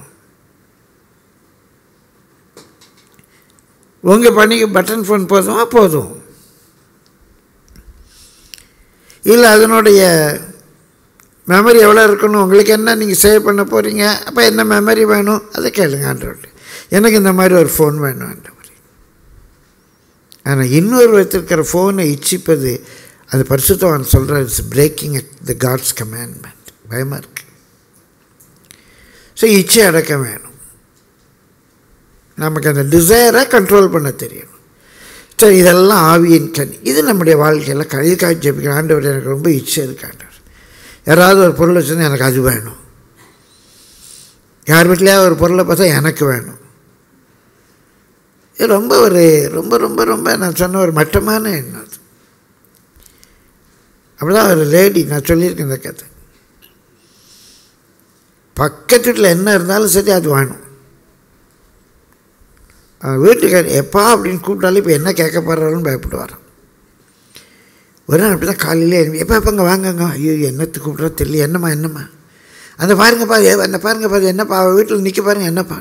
உங்கள் பணிக்கு பட்டன் ஃபோன் போதுமா போதும் இல்லை அதனுடைய மெமரி எவ்வளோ இருக்கணும் உங்களுக்கு என்ன நீங்கள் சேவ் பண்ண போகிறீங்க அப்போ என்ன மெமரி வேணும் அதை கேளுங்க ஆண்டவர் எனக்கு இந்த மாதிரி ஒரு ஃபோன் வேணும் ஆண்டவர் ஆனால் இன்னொரு வைத்திருக்கிற ஃபோனை இச்சிப்பது அது பரிசுத்தவான் சொல்கிற it's breaking the God's commandment பயமாக இருக்கு ஸோ இச்சை அடக்க வேணும் நமக்கு அந்த டிசைரை கண்ட்ரோல் பண்ண தெரியணும் சரி இதெல்லாம் ஆவியின் கனி இது நம்முடைய வாழ்க்கையில் கழிக்காய் ஜெபிக்கிற ஆண்டவர் எனக்கு ரொம்ப இச்சை இருக்கு ஆண்டவர் யாராவது ஒரு பொருள் வச்சுருந்தா எனக்கு அது வேணும் யார் வீட்லையாவது ஒரு பொருளை பார்த்தா எனக்கு வேணும் இது ரொம்ப ஒரு ரொம்ப ரொம்ப ரொம்ப நான் சொன்ன ஒரு மட்டமான எண்ணம் அது அப்படிதான் ஒரு லேடி நான் சொல்லியிருக்கேன் இந்த கதை பக்கத்து வீட்டில் என்ன இருந்தாலும் சரி அது வேணும் அவன் வீட்டுக்கார் எப்பா அப்படின்னு கூப்பிட்டாலும் இப்போ என்ன கேட்க போகிறாலும் பயப்பட்டு வரான் ஒரு நாள் அப்படி தான் காலையிலே எழுப்பி எப்போ எப்போ இங்கே வாங்கங்க ஐயோ என்னத்துக்கு கூப்பிட்றா தெரியல என்னம்மா என்னம்மா அந்த பாருங்கப்பா ஏ என்ன பாருங்கப்பா அது என்னப்பா அவள் வீட்டில் நிற்க பாருங்க என்னப்பா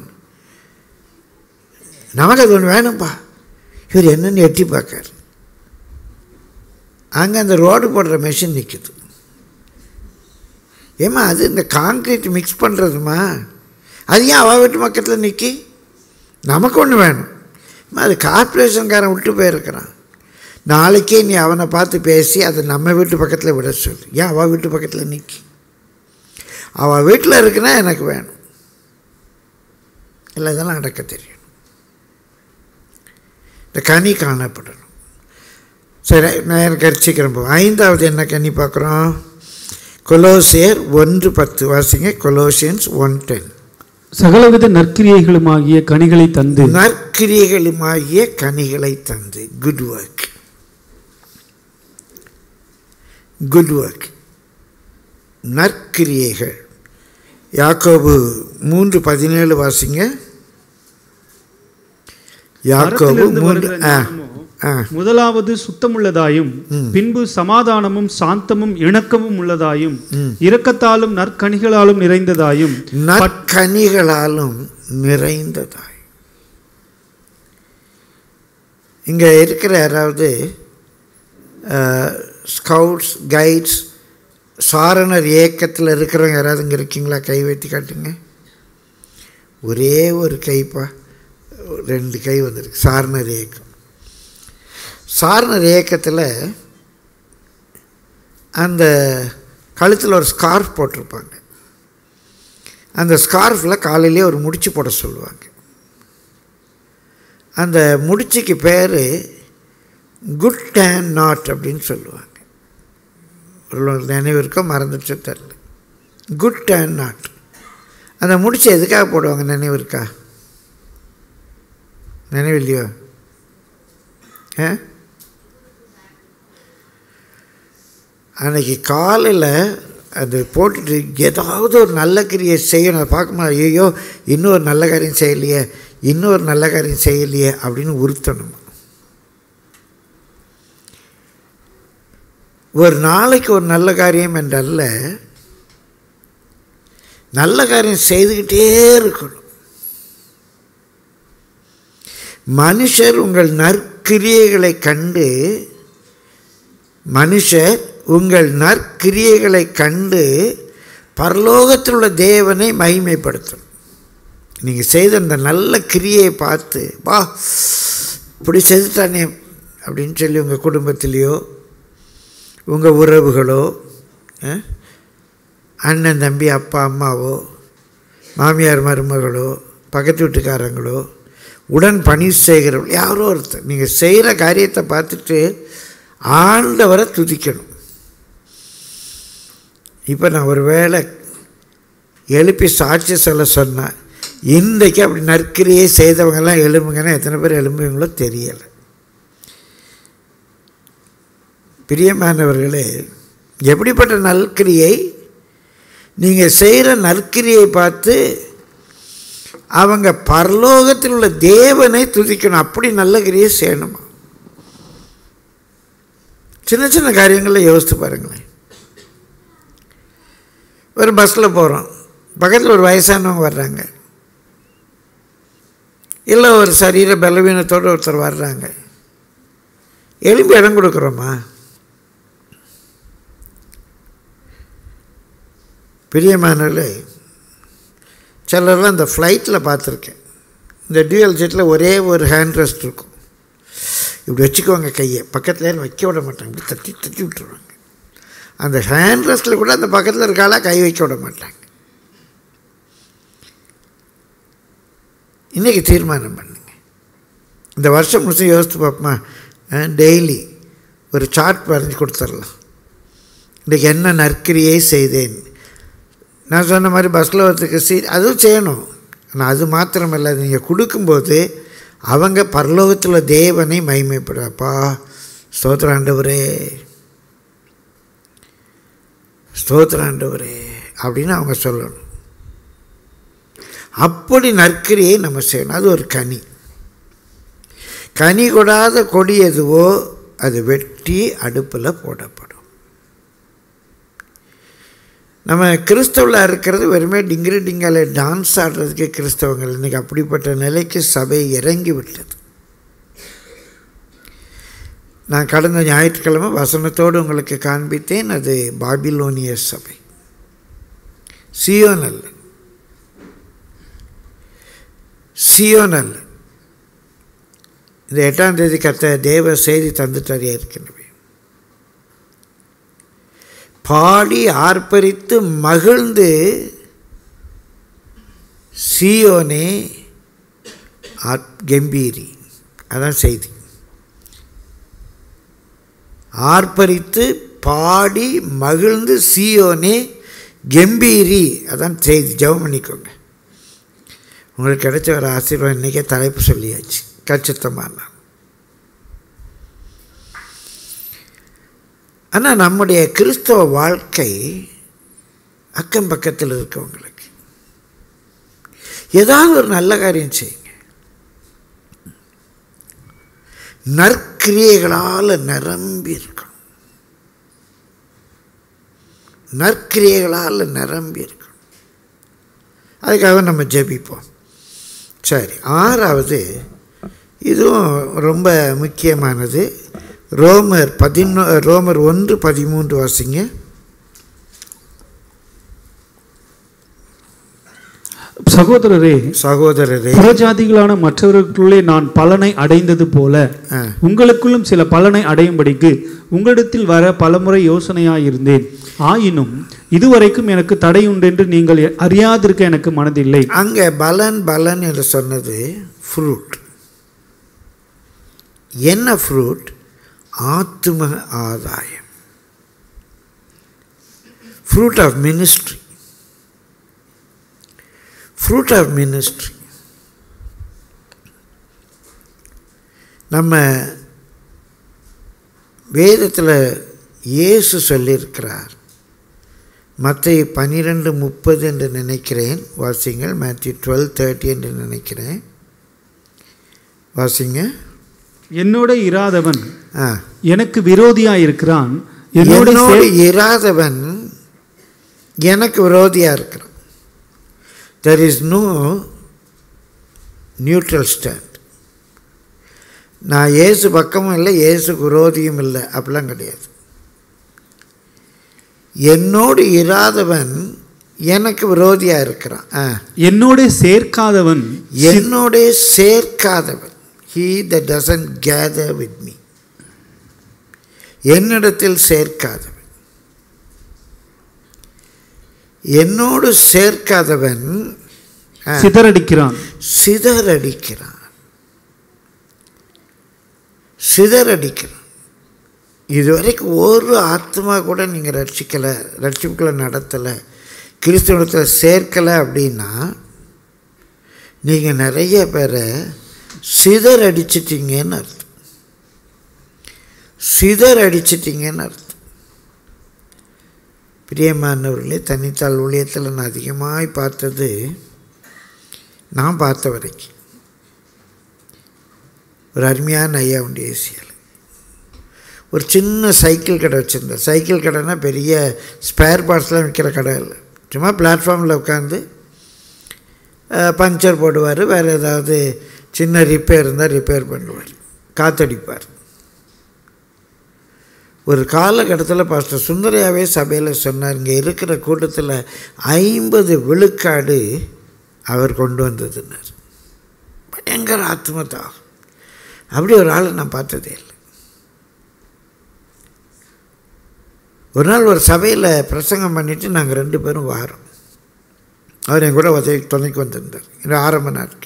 நமக்கு அது ஒன்று வேணும்ப்பா இவர் என்னன்னு எட்டி பார்க்காரு அங்கே அந்த ரோடு போடுற மெஷின் நிற்குது ஏம்மா அது இந்த காங்க்ரீட் மிக்ஸ் பண்ணுறதுமா அது ஏன் அவள் வீட்டு பக்கத்தில் நிற்கி நமக்கு ஒன்று வேணும் அம்மா, அது கார்ப்பரேஷன்காரன் விட்டு போயிருக்கிறான் நாளைக்கே நீ அவனை பார்த்து பேசி அதை நம்ம வீட்டு பக்கத்தில் விட சொல்லு ஏன் அவள் வீட்டு பக்கத்தில் நிற்கி அவள் வீட்டில் இருக்குன்னா எனக்கு வேணும் இல்லை இதெல்லாம் அடக்க தெரியணும் இந்த கனி காணப்படணும் சரி நான் எனக்கு அரிச்சிக்கிறேன் போ ஐந்தாவது என்ன கனி பார்க்குறோம் கொலோசியர் ஒன்று பத்து வாசிங்க கொலோசியன்ஸ் ஒன் டென் சகலவித நற்கிரியைகளுமாகிய கனிகளை தந்து நற்கிரியைகளுமாகிய கனிகளை தந்து குட் ஒர்க் குட் ஒர்க் நற்கிரியைகள் யாக்கோபு மூன்று பதினேழு வாசிங்க யாக்கோபு மரத்திலிருந்து மூன்று வருகிற ஆ ஞானமோ, ஆ முதலாவது சுத்தமுள்ளதாயும் பின்பு சமாதானமும் சாந்தமும் இணக்கமும் உள்ளதாயும் இரக்கத்தாலும் நற்கனிகளாலும் நிறைந்ததாயும் நற்கனிகளாலும் நிறைந்ததாய் இங்கே இருக்கிற யாராவது ஸ்கவுட்ஸ் கைட்ஸ் சாரணர் இயக்கத்தில் இருக்கிறவங்க யாராவது இங்கே இருக்கீங்களா கை வைத்து காட்டுங்க ஒரே ஒரு கைப்பா ரெண்டு கை வந்திருக்கு சாரணர் இயக்கம் சாரணர் இயக்கத்தில் அந்த கழுத்தில் ஒரு ஸ்கார்ஃப் போட்டிருப்பாங்க அந்த ஸ்கார்ஃபில் காலையிலே ஒரு முடிச்சு போட சொல்லுவாங்க அந்த முடிச்சுக்கு பேர் குட் டேன் நாட் அப்படின்னு சொல்லுவாங்க உங்களுக்கு நினைவு இருக்கோ மறந்துச்சு தெரில குட் டேன் நாட் அந்த முடிச்சு எதுக்காக போடுவாங்க நினைவு இருக்கா நினைவு இல்லையோ ஆ அன்னைக்கு காலையில் அது போட்டுட்டு ஏதாவது ஒரு நல்ல கிரியை செய்யணும் அதை பார்க்கும்போது ஐயோ இன்னொரு நல்ல காரியம் செய்யலையே இன்னொரு நல்ல காரியம் செய்யலையே அப்படின்னு உறுத்தணும் ஒரு நாளைக்கு ஒரு நல்ல காரியம் என்றல்ல நல்ல காரியம் செய்துக்கிட்டே இருக்கணும் மனுஷர் உங்கள் நற்கிரியைகளை கண்டு மனுஷர் உங்கள் நற்கிரியைகளை கண்டு பரலோகத்தில் உள்ள தேவனை மகிமைப்படுத்தணும் நீங்கள் செய்த அந்த நல்ல கிரியை பார்த்து வா இப்படி செய்துட்டானே அப்படின்னு சொல்லி உங்கள் குடும்பத்திலேயோ உங்கள் உறவுகளோ அஹ், அண்ணன் தம்பி அப்பா அம்மாவோ மாமியார் மருமகளோ பக்கத்து வீட்டுக்காரங்களோ உடன் பணி செய்கிறவர்கள் யாரோ ஒருத்தர் நீங்கள் செய்கிற காரியத்தை பார்த்துட்டு ஆண்டவரை துதிக்கணும் இப்போ நான் ஒரு வேளை எழுப்பி சாட்சி சொல்ல சொன்னேன் இன்றைக்கு அப்படி நற்கிரியை செய்தவங்கெல்லாம் எழும்புங்கன்னா எத்தனை பேர் எழும்புவீங்களோ தெரியலை பிரியமானவர்களே எப்படிப்பட்ட நற்கிரியை நீங்கள் செய்கிற நற்கிரியை பார்த்து அவங்க பரலோகத்தில் உள்ள தேவனை துதிக்கணும் அப்படி நல்ல கிரியை செய்யணுமா சின்ன சின்ன காரியங்களில் யோசித்து பாருங்களேன் ஒரு பஸ்ஸில் போகிறோம் பக்கத்தில் ஒரு வயசானவங்க வர்றாங்க இல்லை ஒரு சரீர பலவீனத்தோடு ஒருத்தர் வர்றாங்க எலும்பி இடம் கொடுக்குறோமா பிரியமானவர்களே சிலர்லாம் இந்த ஃப்ளைட்டில் பார்த்துருக்கேன் இந்த டியூயல் ஜெட்டில் ஒரே ஒரு ஹேண்ட் ரெஸ்ட் இருக்கும் இப்படி வச்சுக்குவாங்க கையை பக்கத்தில் வைக்க விட மாட்டாங்க இப்படி தட்டி தட்டி விட்டுருவாங்க அந்த ஹேண்ட் ரெஸ்ட்டில் கூட அந்த பக்கத்தில் இருக்காளா கை வைக்க விட மாட்டாங்க இன்றைக்கி தீர்மானம் பண்ணுங்க இந்த வருஷம் முடிச்சு யோசித்து பார்ப்போமா டெய்லி ஒரு சார்ட் வரைஞ்சி கொடுத்துடலாம் இன்றைக்கி என்ன நற்கிரியை செய்தேன் நான் சொன்ன மாதிரி பஸ்ஸில் ஒருத்தருக்கு சீ அதுவும் செய்யணும் ஆனால் அது மாத்திரமல்ல நீங்கள் கொடுக்கும்போது அவங்க பரலோகத்தில் தேவனை மகிமைப்படுறப்பா ஸ்தோத்திராண்டவரே ஸ்தோத்திராண்டவரே அப்படின்னு அவங்க சொல்லணும் அப்படி நற்கிரியை நம்ம செய்யணும் அது ஒரு கனி கனி கொடாத கொடி எதுவோ அது வெட்டி அடுப்பில் போடப்படும் நம்ம கிறிஸ்தவில் இருக்கிறது வெறுமே டிங்கிரி டிங்கால டான்ஸ் ஆடுறதுக்கே கிறிஸ்தவங்கள் இன்றைக்கி அப்படிப்பட்ட நிலைக்கு சபை இறங்கி விட்டது நான் கடந்த ஞாயிற்றுக்கிழமை வசனத்தோடு உங்களுக்கு காண்பித்தேன் அது பாபிலோனிய சபை சியோன் அல்ல சியோன் அல்ல இந்த எட்டாம் தேதி கத்த தேவ செய்தி தந்துட்டார் ஏற்கனவே பாடி ஆர்ப்பரித்து மகிழ்ந்து சியோனே ஆத் கம்பீரி அதான் செய்தி ஆர்ப்பரித்து பாடி மகிழ்ந்து சியோனே கம்பீரி அதான் செய்தி ஜெபம் பண்ணிக்கோங்க உங்களுக்கு கிடைச்ச ஒரு ஆசீர்வாதம் இன்றைக்கே தலைப்பு சொல்லியாச்சு கச்சித்தமான ஆனால் நம்முடைய கிறிஸ்தவ வாழ்க்கை அக்கம் பக்கத்தில் இருக்கவங்களுக்கு ஏதாவது ஒரு நல்ல காரியம் செய்யுங்க நற்கிரியைகளால் நிரம்பி இருக்கணும் நற்கிரியைகளால் நிரம்பி இருக்கணும் அதுக்காக நம்ம ஜெபிப்போம் சரி ஆறாவது இதுவும் ரொம்ப முக்கியமானது ரோமர் பதினொ ரோமர் ஒன்று பதிமூன்று வாசிங்க சகோதரரே சகோதரரே புறஜாதிகளான மற்றவர்களுக்குள்ளே நான் பலனை அடைந்தது போல ஆ. உங்களுக்குள்ளும் சில பலனை அடையும்படிக்கு உங்களிடத்தில் வர பலமுறை யோசனையாயிருந்தேன் ஆயினும் இதுவரைக்கும் எனக்கு தடை உண்டென்று நீங்கள் அறியாதிருக்க எனக்கு மனதில்லை அங்கே பலன் பலன் என்று சொன்னது ஃப்ரூட் என்ன ஃப்ரூட் ஆத்தும ஆதாயம் fruit of ministry fruit of ministry நம்ம வேதத்தில் இயேசு சொல்லியிருக்கிறார் மற்ற பன்னிரெண்டு முப்பது என்று நினைக்கிறேன் வாசிங்கள் மேத்யூ டுவெல் தேர்ட்டி என்று நினைக்கிறேன் வாசிங்க என்னோட இராதவன் ஆ எனக்கு விரோதியா இருக்கிறான் என்னோட என்னோடு சே- இராதவன் எனக்கு விரோதியாக இருக்கிறான் there is no neutral stand நான் ஏசு பக்கமும் இல்லை ஏசு விரோதியும் இல்லை அப்படிலாம் கிடையாது என்னோடு இராதவன் எனக்கு விரோதியாக இருக்கிறான் ஆ என்னோட சேர்க்காதவன் என்னோட சேர்க்காதவன் he the doesn't gather with me என்னிடத்தில் சேர்க்காதவன் என்னோடு சேர்க்காதவன் ஆ, சிதறடிக்கிறான் சிதறடிக்கிறான் சிதறடிக்கிறான் இதுவரைக்கும் ஒரு ஆத்மா கூட நீங்கள் ரட்சிக்கலை ரட்சிப்புகளை நடத்தலை கிறிஸ்துவத்தில் சேர்க்கலை அப்படின்னா நீங்கள் நிறைய பேரை சிதறடிச்சிட்டீங்கன்னு அர்த்தம் சிதறடிச்சிட்டீங்கன்னு அர்த்தம் பிரியமானவர்களே தனித்தாள் ஊழியத்தில் நான் அதிகமாய் பார்த்தது நான் பார்த்த வரைக்கும் ஒரு அருமையான ஐயா உண்டு ஏசியில் ஒரு சின்ன சைக்கிள் கடை வச்சுருந்தேன் சைக்கிள் கடைனா பெரிய ஸ்பேர் பார்ட்ஸ்லாம் விற்கிற கடை இல்லை சும்மா பிளாட்ஃபார்மில் உட்காந்து பஞ்சர் போடுவார் வேறு ஏதாவது சின்ன ரிப்பேர் இருந்தால் ரிப்பேர் பண்ணுவார் காத்தடிப்பார் ஒரு காலகட்டத்தில் பாஸ்டர் சுந்தரையாவே சபையில் சொன்னார் இங்கே இருக்கிற கூட்டத்தில் ஐம்பது விழுக்காடு அவர் கொண்டு வந்ததுன்னார் பயங்கர ஆத்மதாகம் அப்படி ஒரு ஆளை நான் பார்த்ததே இல்லை ஒரு நாள் ஒரு சபையில் பிரசங்கம் பண்ணிவிட்டு நாங்கள் ரெண்டு பேரும் வாரோம் அவர் என் கூட உதவி துணைக்கு வந்திருந்தார் இன்னும் ஆரம்ப நாட்கள்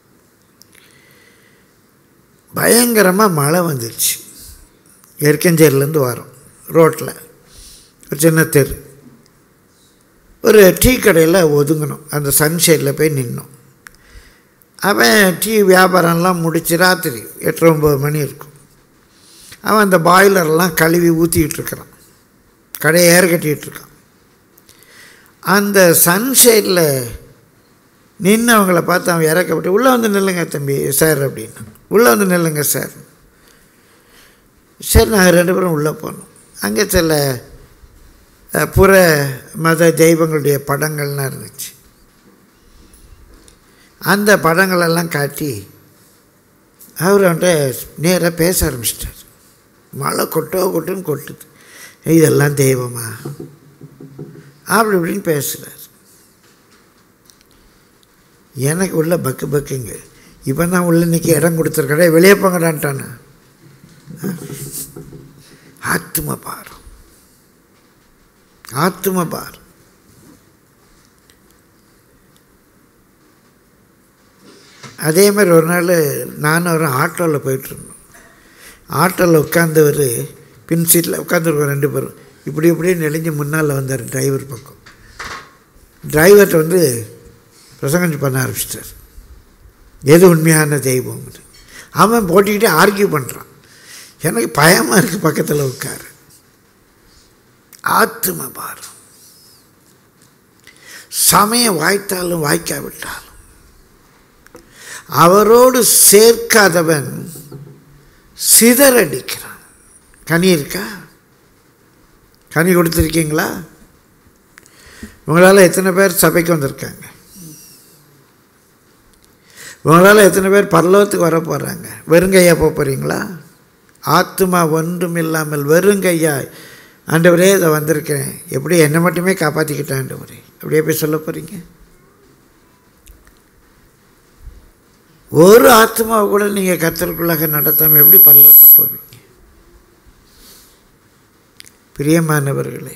பயங்கரமாக மழை வந்துருச்சு எருக்கஞ்சேரிலேருந்து வரோம் ரோட்டில் ஒரு சின்ன தெரு ஒரு டீ கடையில் ஒதுங்கணும் அந்த சன்ஷேடில் போய் நின்னோம் அவன் டீ வியாபாரம்லாம் முடிச்சு ராத்திரி எட்டு ஒம்பது மணி இருக்கும் அவன் அந்த பாய்லர்லாம் கழுவி ஊற்றிக்கிட்டு இருக்கிறான் கடையை ஏர் கட்டிகிட்டு இருக்கான் அந்த சன்ஷைடில் நின்னவங்கள பார்த்து அவன் இறக்கப்பட்டு உள்ளே வந்து நில்லுங்க தம்பி சார் அப்படின்னு உள்ளே வந்து நில்லுங்க சார் சரி நாங்கள் ரெண்டு பேரும் உள்ளே போனோம் அங்கே சில அஹ், புற மத தெய்வங்களுடைய படங்கள்லாம் இருந்துச்சு அந்த படங்களெல்லாம் காட்டி அவர் அவன்கிட்ட நேராக பேச ஆரம்பிச்சிட்டார் மழை கொட்டோ கொட்டுன்னு கொட்டுது இதெல்லாம் தெய்வமா அப்படி இப்படின்னு பேசுகிறார் எனக்கு உள்ள பக்கு பக்குங்க இப்போ தான் உள்ள இன்னைக்கு இடம் கொடுத்துருக்கடே வெளியே போங்கடான்ட்டானே ஆத்தும பாரம் ஆத்தும பாரம் அதே மாதிரி ஒரு நாள் நானும் ஒரு ஆட்டோவில் போயிட்டுருந்தோம் ஆட்டோவில் உட்காந்தவர் பின் சீட்டில் உட்காந்துருக்கோம் ரெண்டு பேரும் இப்படி இப்படியே நெளிஞ்சு முன்னால் வந்தார் டிரைவர் பக்கம் டிரைவர்கிட்ட வந்து பிரசங்கம் பண்ண ஆரம்பிச்சிட்டார் எது உண்மையான தெய்வம் அவன் போட்டிக்கிட்டே ஆர்கியூ பண்ணுறான் எனக்கு பயமாக இருக்குது பக்கத்தில் உட்கார ஆத்தும பாரம் சமயம் வாய்த்தாலும் வாய்க்காவிட்டாலும் அவரோடு சேர்க்காதவன் சிதறடிக்கிறான் கனி இருக்கா கனி கொடுத்துருக்கீங்களா உங்களால் எத்தனை பேர் சபைக்கு வந்திருக்காங்க உங்களால் எத்தனை பேர் பரலோகத்துக்கு வர போகிறாங்க வெறுங்கையா போக போகிறீங்களா ஆத்துமா ஒன்றும் இல்லாமல் வெறுங்கையா ஆண்டவரே இதை வந்திருக்கேன் எப்படி என்னை மட்டுமே காப்பாற்றிக்கிட்டேன் ஆண்டவரே அப்படியே போய் சொல்ல போகிறீங்க ஒரு ஆத்மாவை கூட நீங்கள் கத்தருக்குள்ளாக நடத்தாமல் எப்படி பரலோகத்தை போவீங்க பிரியமானவர்களே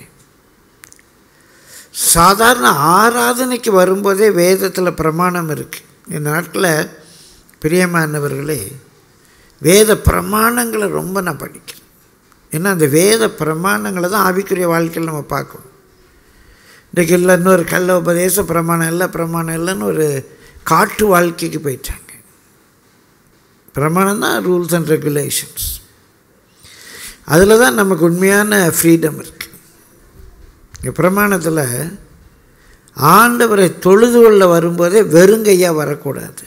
சாதாரண ஆராதனைக்கு வரும்போதே வேதத்தில் பிரமாணம் இருக்குது இந்த நாட்களில் பிரியமானவர்களே வேத பிரமாணங்களை ரொம்ப நான் படிக்கிறேன் ஏன்னா அந்த வேத பிரமாணங்களை தான் ஆவிக்குரிய வாழ்க்கையில் நம்ம பார்க்கணும் இன்றைக்கு இல்லை இன்னொரு கள்ள உபதேச பிரமாணம் இல்லை பிரமாணம் இல்லைன்னு ஒரு காட்டு வாழ்க்கைக்கு போயிட்டாங்க பிரமாணம் தான் ரூல்ஸ் அண்ட் ரெகுலேஷன்ஸ் அதில் தான் நமக்கு உண்மையான ஃப்ரீடம் இருக்குது இந்த பிரமாணத்தில் ஆண்டவரை தொழுது கொள்ள வரும்போதே வெறுங்கையாக வரக்கூடாது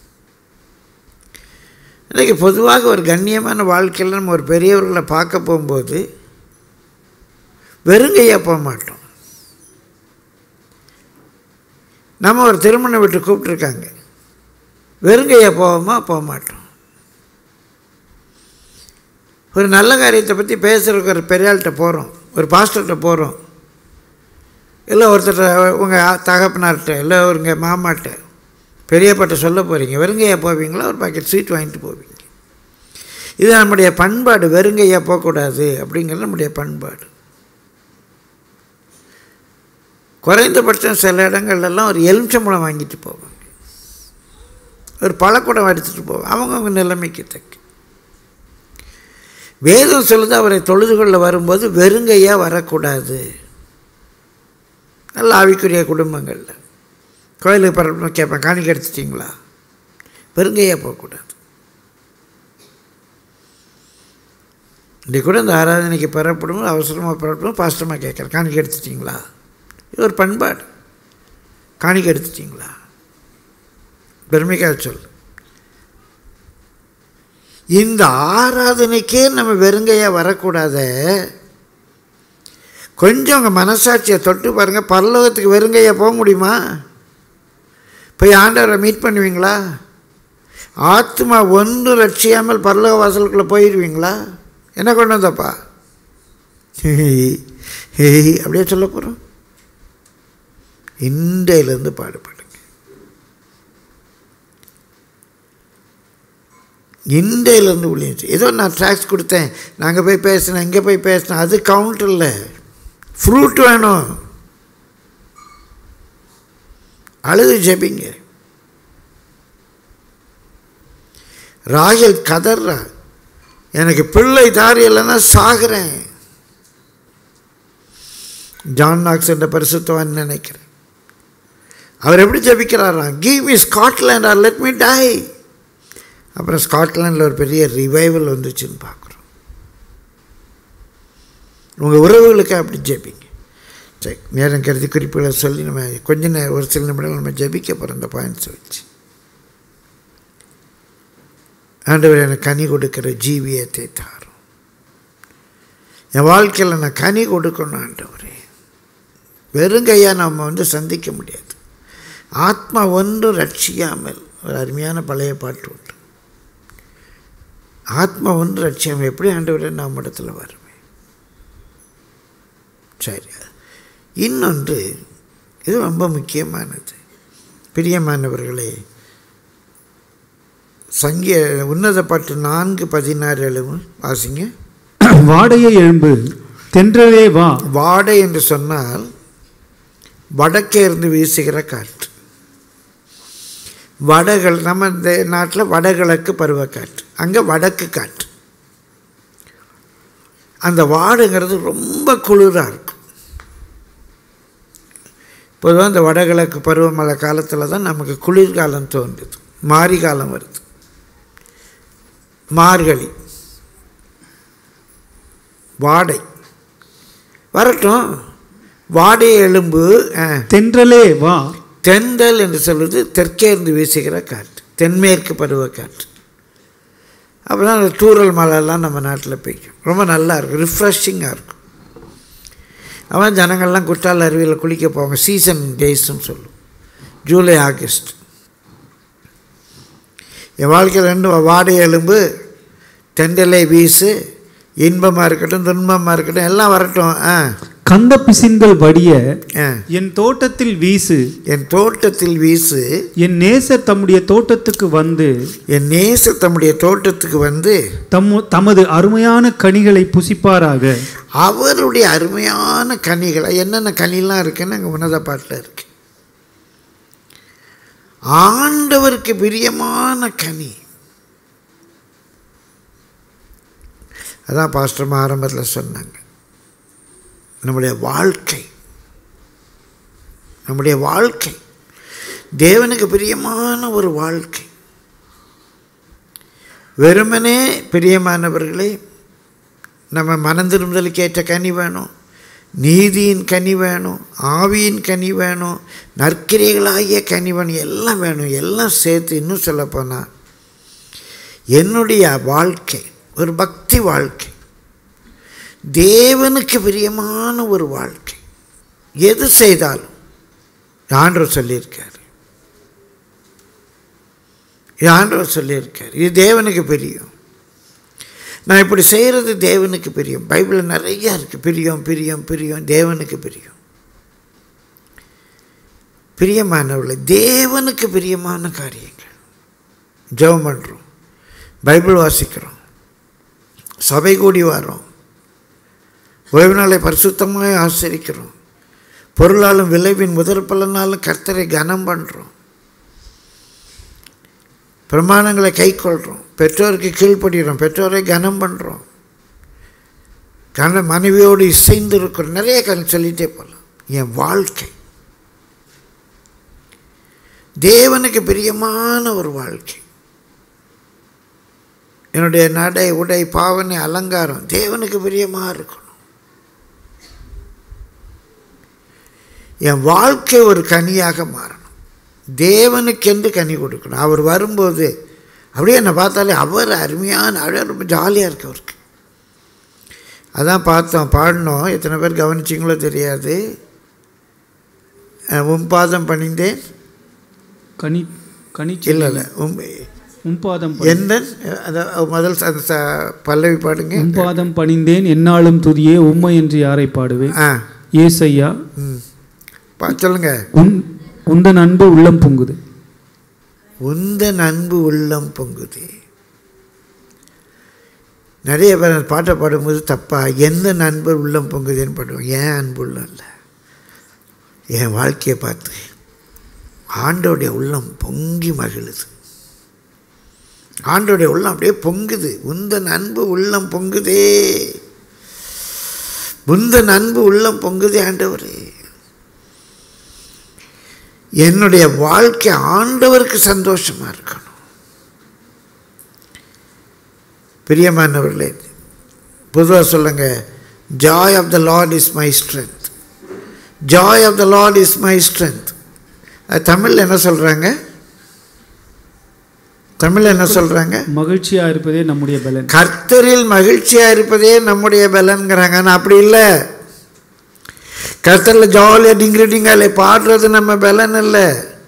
இன்றைக்கி பொதுவாக ஒரு கண்ணியமான வாழ்க்கையில் நம்ம ஒரு பெரியவர்களை பார்க்க போகும்போது வெறுங்கையாக போக மாட்டோம் நம்ம ஒரு திருமணம் விட்டு கூப்பிட்ருக்காங்க வெறுங்கையாக போவோமா போக மாட்டோம் ஒரு நல்ல காரியத்தை பற்றி பேசுகிறதுக்கு ஒரு பெரியாள்கிட்ட போகிறோம் ஒரு பாஸ்டர்கிட்ட போகிறோம் இல்லை ஒருத்தர் உங்கள் தகப்பனார்கிட்ட இல்லை ஒருங்க மாமாட்ட பெரியப்பாட்ட சொல்ல போகிறீங்க வெறுங்கையாக போவீங்களா ஒரு பாக்கெட் ஸ்வீட் வாங்கிட்டு போவீங்க இது நம்முடைய பண்பாடு வெறுங்கையாக போகக்கூடாது அப்படிங்கிறது நம்முடைய பண்பாடு குறைந்தபட்சம் சில இடங்கள்லாம் ஒரு எலுமிச்சம்பழம் வாங்கிட்டு போவாங்க ஒரு பழக்கூடம் எடுத்துகிட்டு போவாங்க அவங்கவுங்க நிலைமைக்கு தக்க வேதம் சொல்லுது அவரை தொழுது கொள்ள வரும்போது வெறுங்கையாக வரக்கூடாது நல்ல ஆவிக்குரிய குடும்பங்களில் கோயிலுக்கு பரப்பணும் கேட்பேன் காணிக்க எடுத்துட்டிங்களா வெறுங்கையாக போகக்கூடாது இன்றைக்கு கூட இந்த ஆராதனைக்கு பெறப்படும் அவசரமாக பெறப்படும் பாஸ்டமாக கேட்குறேன் காணிக்க எடுத்துட்டிங்களா இது ஒரு பண்பாடு காணிக்க எடுத்துட்டிங்களா பெருமைக்காக சொல் இந்த ஆராதனைக்கே நம்ம வெறுங்கையாக வரக்கூடாத கொஞ்சம் உங்கள் மனசாட்சியை தொட்டு பாருங்கள் பரலோகத்துக்கு வெறுங்கையாக போக முடியுமா போய் ஆண்டவரை மீட் பண்ணுவீங்களா ஆத்மா ஒன்று ரட்சியாமல் பரலோக வாசலுக்குள்ளே போயிடுவீங்களா என்ன கொண்டு வந்தப்பா ஹேய் ஹேய் அப்படியே சொல்ல போகிறோம் இன்றையிலேருந்து பாடுபடுங்க இன்றையிலேருந்து ஊழியம் ஏதோ நான் ட்ராக்ஸ் கொடுத்தேன் நாங்கள் போய் பேசினேன் இங்கே போய் பேசினேன் அது கவுண்ட் இல்லை ஃப்ரூட் வேணும் அழுது ஜெபிங்க ராகல் கதறா எனக்கு பிள்ளை தாரி இல்லைன்னா சாகிறேன் ஜான் நாக்ஸ் என்ற பரிசுத்தவான் நினைக்கிறேன் அவர் எப்படி ஜபிக்கிறாராம் give me Scotland or let me die அப்புறம் ஸ்காட்லாண்டில் ஒரு பெரிய ரிவைவல் வந்துச்சுன்னு பார்க்குறோம் உங்கள் உறவுகளுக்கு அப்படி ஜெபிங்க சரி நேரம் கருதி குறிப்புகளை சொல்லி நம்ம கொஞ்ச நேரம் ஒரு சில நிமிடங்கள் நம்ம ஜெபிக்க போகிறோம் இந்த பாயிண்ட்ஸை வச்சு ஆண்டவர் எனக்கு கனி கொடுக்கிற ஜீவியத்தை தாரும் என் வாழ்க்கையில் நான் கனி கொடுக்கணும் ஆண்டவரே வெறுங்கையாக நம்ம வந்து சந்திக்க முடியாது ஆத்மா ஒன்றும் ரட்சியாமல் ஒரு அருமையான பழைய பாட்டு உண்டு ஆத்மா ஒன்று ரட்சியாமல் எப்படி ஆண்டவரே நாம் இடத்துல வருவேன் சரி இன்னொன்று இது ரொம்ப முக்கியமானது பிரியமானவர்களே சங்கிய உன்னத பாட்டு நான்கு பதினாறு எழுவு வாசிங்க வாடையை எழும்பு தென்றலே வா வாடை என்று சொன்னால் வடக்கே இருந்து வீசுகிற காற்று வடகள் நம்ம இந்த நாட்டில் வடகிழக்கு பருவக்காற்று அங்கே வடக்கு காற்று அந்த வாடுங்கிறது ரொம்ப குளிராக இருக்கும் பொதுவாக இந்த வடகிழக்கு பருவமழை காலத்தில் தான் நமக்கு குளிர்காலம் தோன்றுது மாரி காலம் வருது மார்கழி வாடை வரட்டும் வாடை எலும்பு ஆ, தென்றலே வா தென்றல் என்று சொல்வது தெற்கே இருந்து வீசுகிற காற்று தென்மேற்கு பருவக்காற்று அப்போதான் அந்த தூறல் மழைலாம் நம்ம நாட்டில் பெய்யும் ரொம்ப நல்லா இருக்கும் ரிஃப்ரெஷிங்காக இருக்கும் அவன் ஜனங்கள்லாம் குற்றால அருவியில் குளிக்க போவாங்க சீசன் டேஸ்ன்னு சொல்லும் ஜூலை ஆகஸ்ட் என் வாழ்க்கையில் ரெண்டு வாடை எலும்பு தெண்டலை வீசு இன்பமாக இருக்கட்டும் துன்பமாக இருக்கட்டும் எல்லாம் வரட்டும் ஆ கந்த பிசின்கள் வடிய ஆ என் தோட்டத்தில் வீசு என் தோட்டத்தில் வீசு என் நேசர் தம்முடைய தோட்டத்துக்கு வந்து என் நேச தம்முடைய தோட்டத்துக்கு வந்து தம்மு தமது அருமையான கனிகளை புசிப்பாராக அவருடைய அருமையான கனிகளை என்னென்ன கனிலாம் இருக்குன்னு அங்கே உன்னத பாட்டில் இருக்கு ஆண்டவருக்கு பிரியமான கனி அதான் பாஸ்டர்மா ஆரம்பத்தில் சொன்னாங்க நம்முடைய வாழ்க்கை நம்முடைய வாழ்க்கை தேவனுக்கு பிரியமான ஒரு வாழ்க்கை வெறுமனே பிரியமானவர்களே நம்ம மனந்திருந்தலுக்கு ஏற்ற கனி வேணும் நீதியின் கனி வேணும் ஆவியின் கனி வேணும் நற்கிரைகளாகிய கனி வேணும் எல்லாம் வேணும் எல்லாம் சேர்த்து இன்னும் சொல்லப்போனால் என்னுடைய வாழ்க்கை ஒரு பக்தி வாழ்க்கை தேவனுக்கு பிரியமான ஒரு வாழ்க்கை எது செய்தாலும் ஆண்டவர் சொல்லியிருக்கார் இது ஆண்டவர் சொல்லியிருக்கார் இது தேவனுக்கு பிரியம் நான் இப்படி செய்கிறது தேவனுக்கு பிரியம் பைபிளில் நிறையா இருக்குது பிரியம் பிரியம் பிரியம் தேவனுக்கு பிரியம் பிரியமானவர்களே தேவனுக்கு பிரியமான காரியங்கள் ஜெபம் பண்ணுறோம் பைபிள் வாசிக்கிறோம் சபை கூடி வரோம் ஓய்வு நாளை பரிசுத்தமாக ஆசரிக்கிறோம் பொருளாலும் விளைவின் முதற் பலனாலும் கர்த்தரை கனம் பண்ணுறோம் பிரமாணங்களை கைக்கொள்கிறோம் பெற்றோருக்கு கீழ்ப்படுகிறோம் பெற்றோரை கனம் பண்ணுறோம் கன மனைவியோடு இசைந்து இருக்கிறோம் நிறைய கண் சொல்லிட்டே போகலாம் என் வாழ்க்கை தேவனுக்கு பிரியமான ஒரு வாழ்க்கை என்னுடைய நடை உடை பாவனை அலங்காரம் தேவனுக்கு பிரியமாக இருக்கணும் என் வாழ்க்கை ஒரு கனியாக மாறணும் தேவனுக்கென்று கனி கொடுக்கணும் அவர் வரும்போது அப்படியே என்னை பார்த்தாலே அவர் அருமையான அழகாக ரொம்ப ஜாலியாக இருக்கு அவருக்கு அதான் பார்த்தோம் பாடினோம் எத்தனை பேர் கவனிச்சிங்களோ தெரியாது அஹ், உம் பாதம் பணிந்தேன் கனி கனி இல்லை இல்லை உம் உம்பாதம் எந்த அதான் முதல் ச- அந்த ச- பல்லவி பாடுங்க உம்பாதம் பணிந்தேன் என்னாலும் துதியே உம்மை என்று யாரை பாடுவேன் ஆ ஏசையா ம் பா சொல்லுங்க உன் உந்தன் அன்பு உள்ளம் பொங்குது உந்த அன்பு உள்ளம் பொங்குதே நிறைய பேர் அந்த பாட்டை பாடும்போது தப்பா எந்த நண்பர் உள்ளம் பொங்குதேன்னு பாடுவோம் ஏன் அன்பு உள்ளம் இல்லை என் வாழ்க்கையை பார்த்து ஆண்டோடைய உள்ளம் பொங்கி மகிழுது ஆண்டோடைய உள்ளம் அப்படியே பொங்குது உந்தன் அன்பு உள்ளம் பொங்குதே உந்தன் அன்பு உள்ளம் பொங்குதே ஆண்டவரே என்னுடைய வாழ்க்கை ஆண்டவருக்கு சந்தோஷமாக இருக்கணும் பிரியமானவர்களே பொதுவாக சொல்லுங்க joy of the lord is my strength joy of the lord is my strength அது தமிழில் என்ன சொல்கிறாங்க தமிழில் என்ன சொல்கிறாங்க மகிழ்ச்சியா இருப்பதே நம்முடைய பலன் கர்த்தரில் மகிழ்ச்சியாக இருப்பதே நம்முடைய பலன்கிறாங்க ஆனால் அப்படி இல்லை கர்த்தரில் ஜாலியாக டிங்கிரி டிங்காலே பாடுறது நம்ம பலன் இல்லை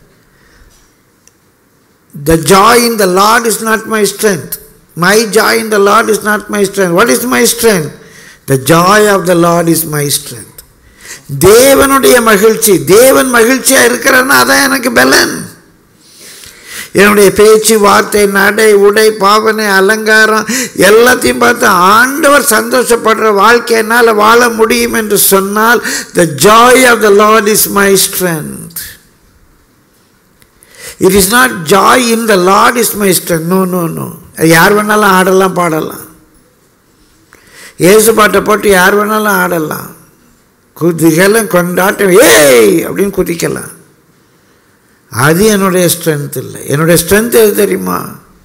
the joy in the lord is not my strength my joy in the lord is not my strength what is my strength the joy of the lord is my strength தேவனுடைய மகிழ்ச்சி தேவன் மகிழ்ச்சியாக இருக்கிறன்னா அதான் எனக்கு பலன் என்னுடைய பேச்சு வார்த்தை நடை உடை பாவனை அலங்காரம் எல்லாத்தையும் பார்த்து ஆண்டவர் சந்தோஷப்படுற வாழ்க்கை என்னால் வாழ முடியும் என்று சொன்னால் the joy of the lord is my strength it is not joy in the lord is my strength no no no யார் வேணாலும் ஆடலாம் பாடலாம் இயேசு பாட்டை போட்டு யார் வேணாலும் ஆடலாம் குதிகளும் கொண்டாட்டம் ஏய் அப்படின்னு குதிக்கலாம் அது என்னுடைய ஸ்ட்ரென்த் இல்லை என்னுடைய ஸ்ட்ரென்த் எது தெரியுமா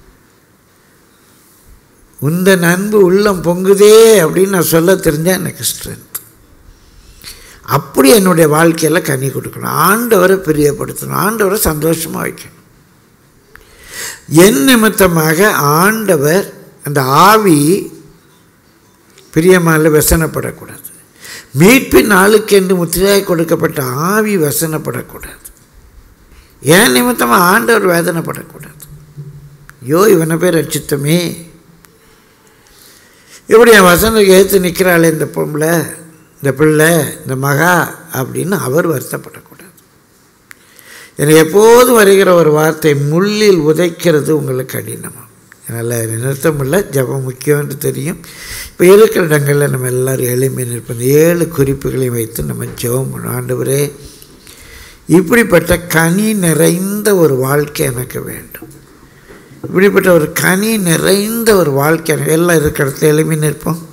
உந்த அன்பு உள்ளம் பொங்குதே அப்படின்னு நான் சொல்ல தெரிஞ்சால் எனக்கு ஸ்ட்ரென்த் அப்படி என்னுடைய வாழ்க்கையில் கனி கொடுக்கணும் ஆண்டவரை பிரியப்படுத்தணும் ஆண்டவரை சந்தோஷமாக வைக்கணும் என் நிமித்தமாக ஆண்டவர் அந்த ஆவி பிரியமால வசனப்படக்கூடாது மீட்பின் நாளுக்கென்று முத்திரையாய் கொடுக்கப்பட்ட ஆவி வசனப்படக்கூடாது ஏன் நிமித்தமாக ஆண்டவர் வேதனைப்படக்கூடாது ஐயோ இவனை பேர் ரட்சித்தமே இப்படி என் வசனத்துக்கு ஏற்று நிற்கிறாளே இந்த பொம்பளை இந்த பிள்ளை இந்த மகா அப்படின்னு அவர் வருத்தப்படக்கூடாது எனக்கு எப்போதும் வருகிற ஒரு வார்த்தை முள்ளில் உதைக்கிறது உங்களுக்கு கடினமாக அதனால் நிறுத்தம் இல்லை ஜபம் முக்கியம்னு தெரியும் இப்போ இருக்கிற இடங்களில் நம்ம எல்லோரும் எளிமை நிற்போம் இந்த ஏழு குறிப்புகளையும் வைத்து நம்ம ஜெபம் பண்ணோம் ஆண்டவரே இப்படிப்பட்ட கனி நிறைந்த ஒரு வாழ்க்கை எனக்கு வேண்டும் இப்படிப்பட்ட ஒரு கனி நிறைந்த ஒரு வாழ்க்கை எனக்கு எல்லாம் இருக்கிற இடத்துல எளிமை நிற்போம்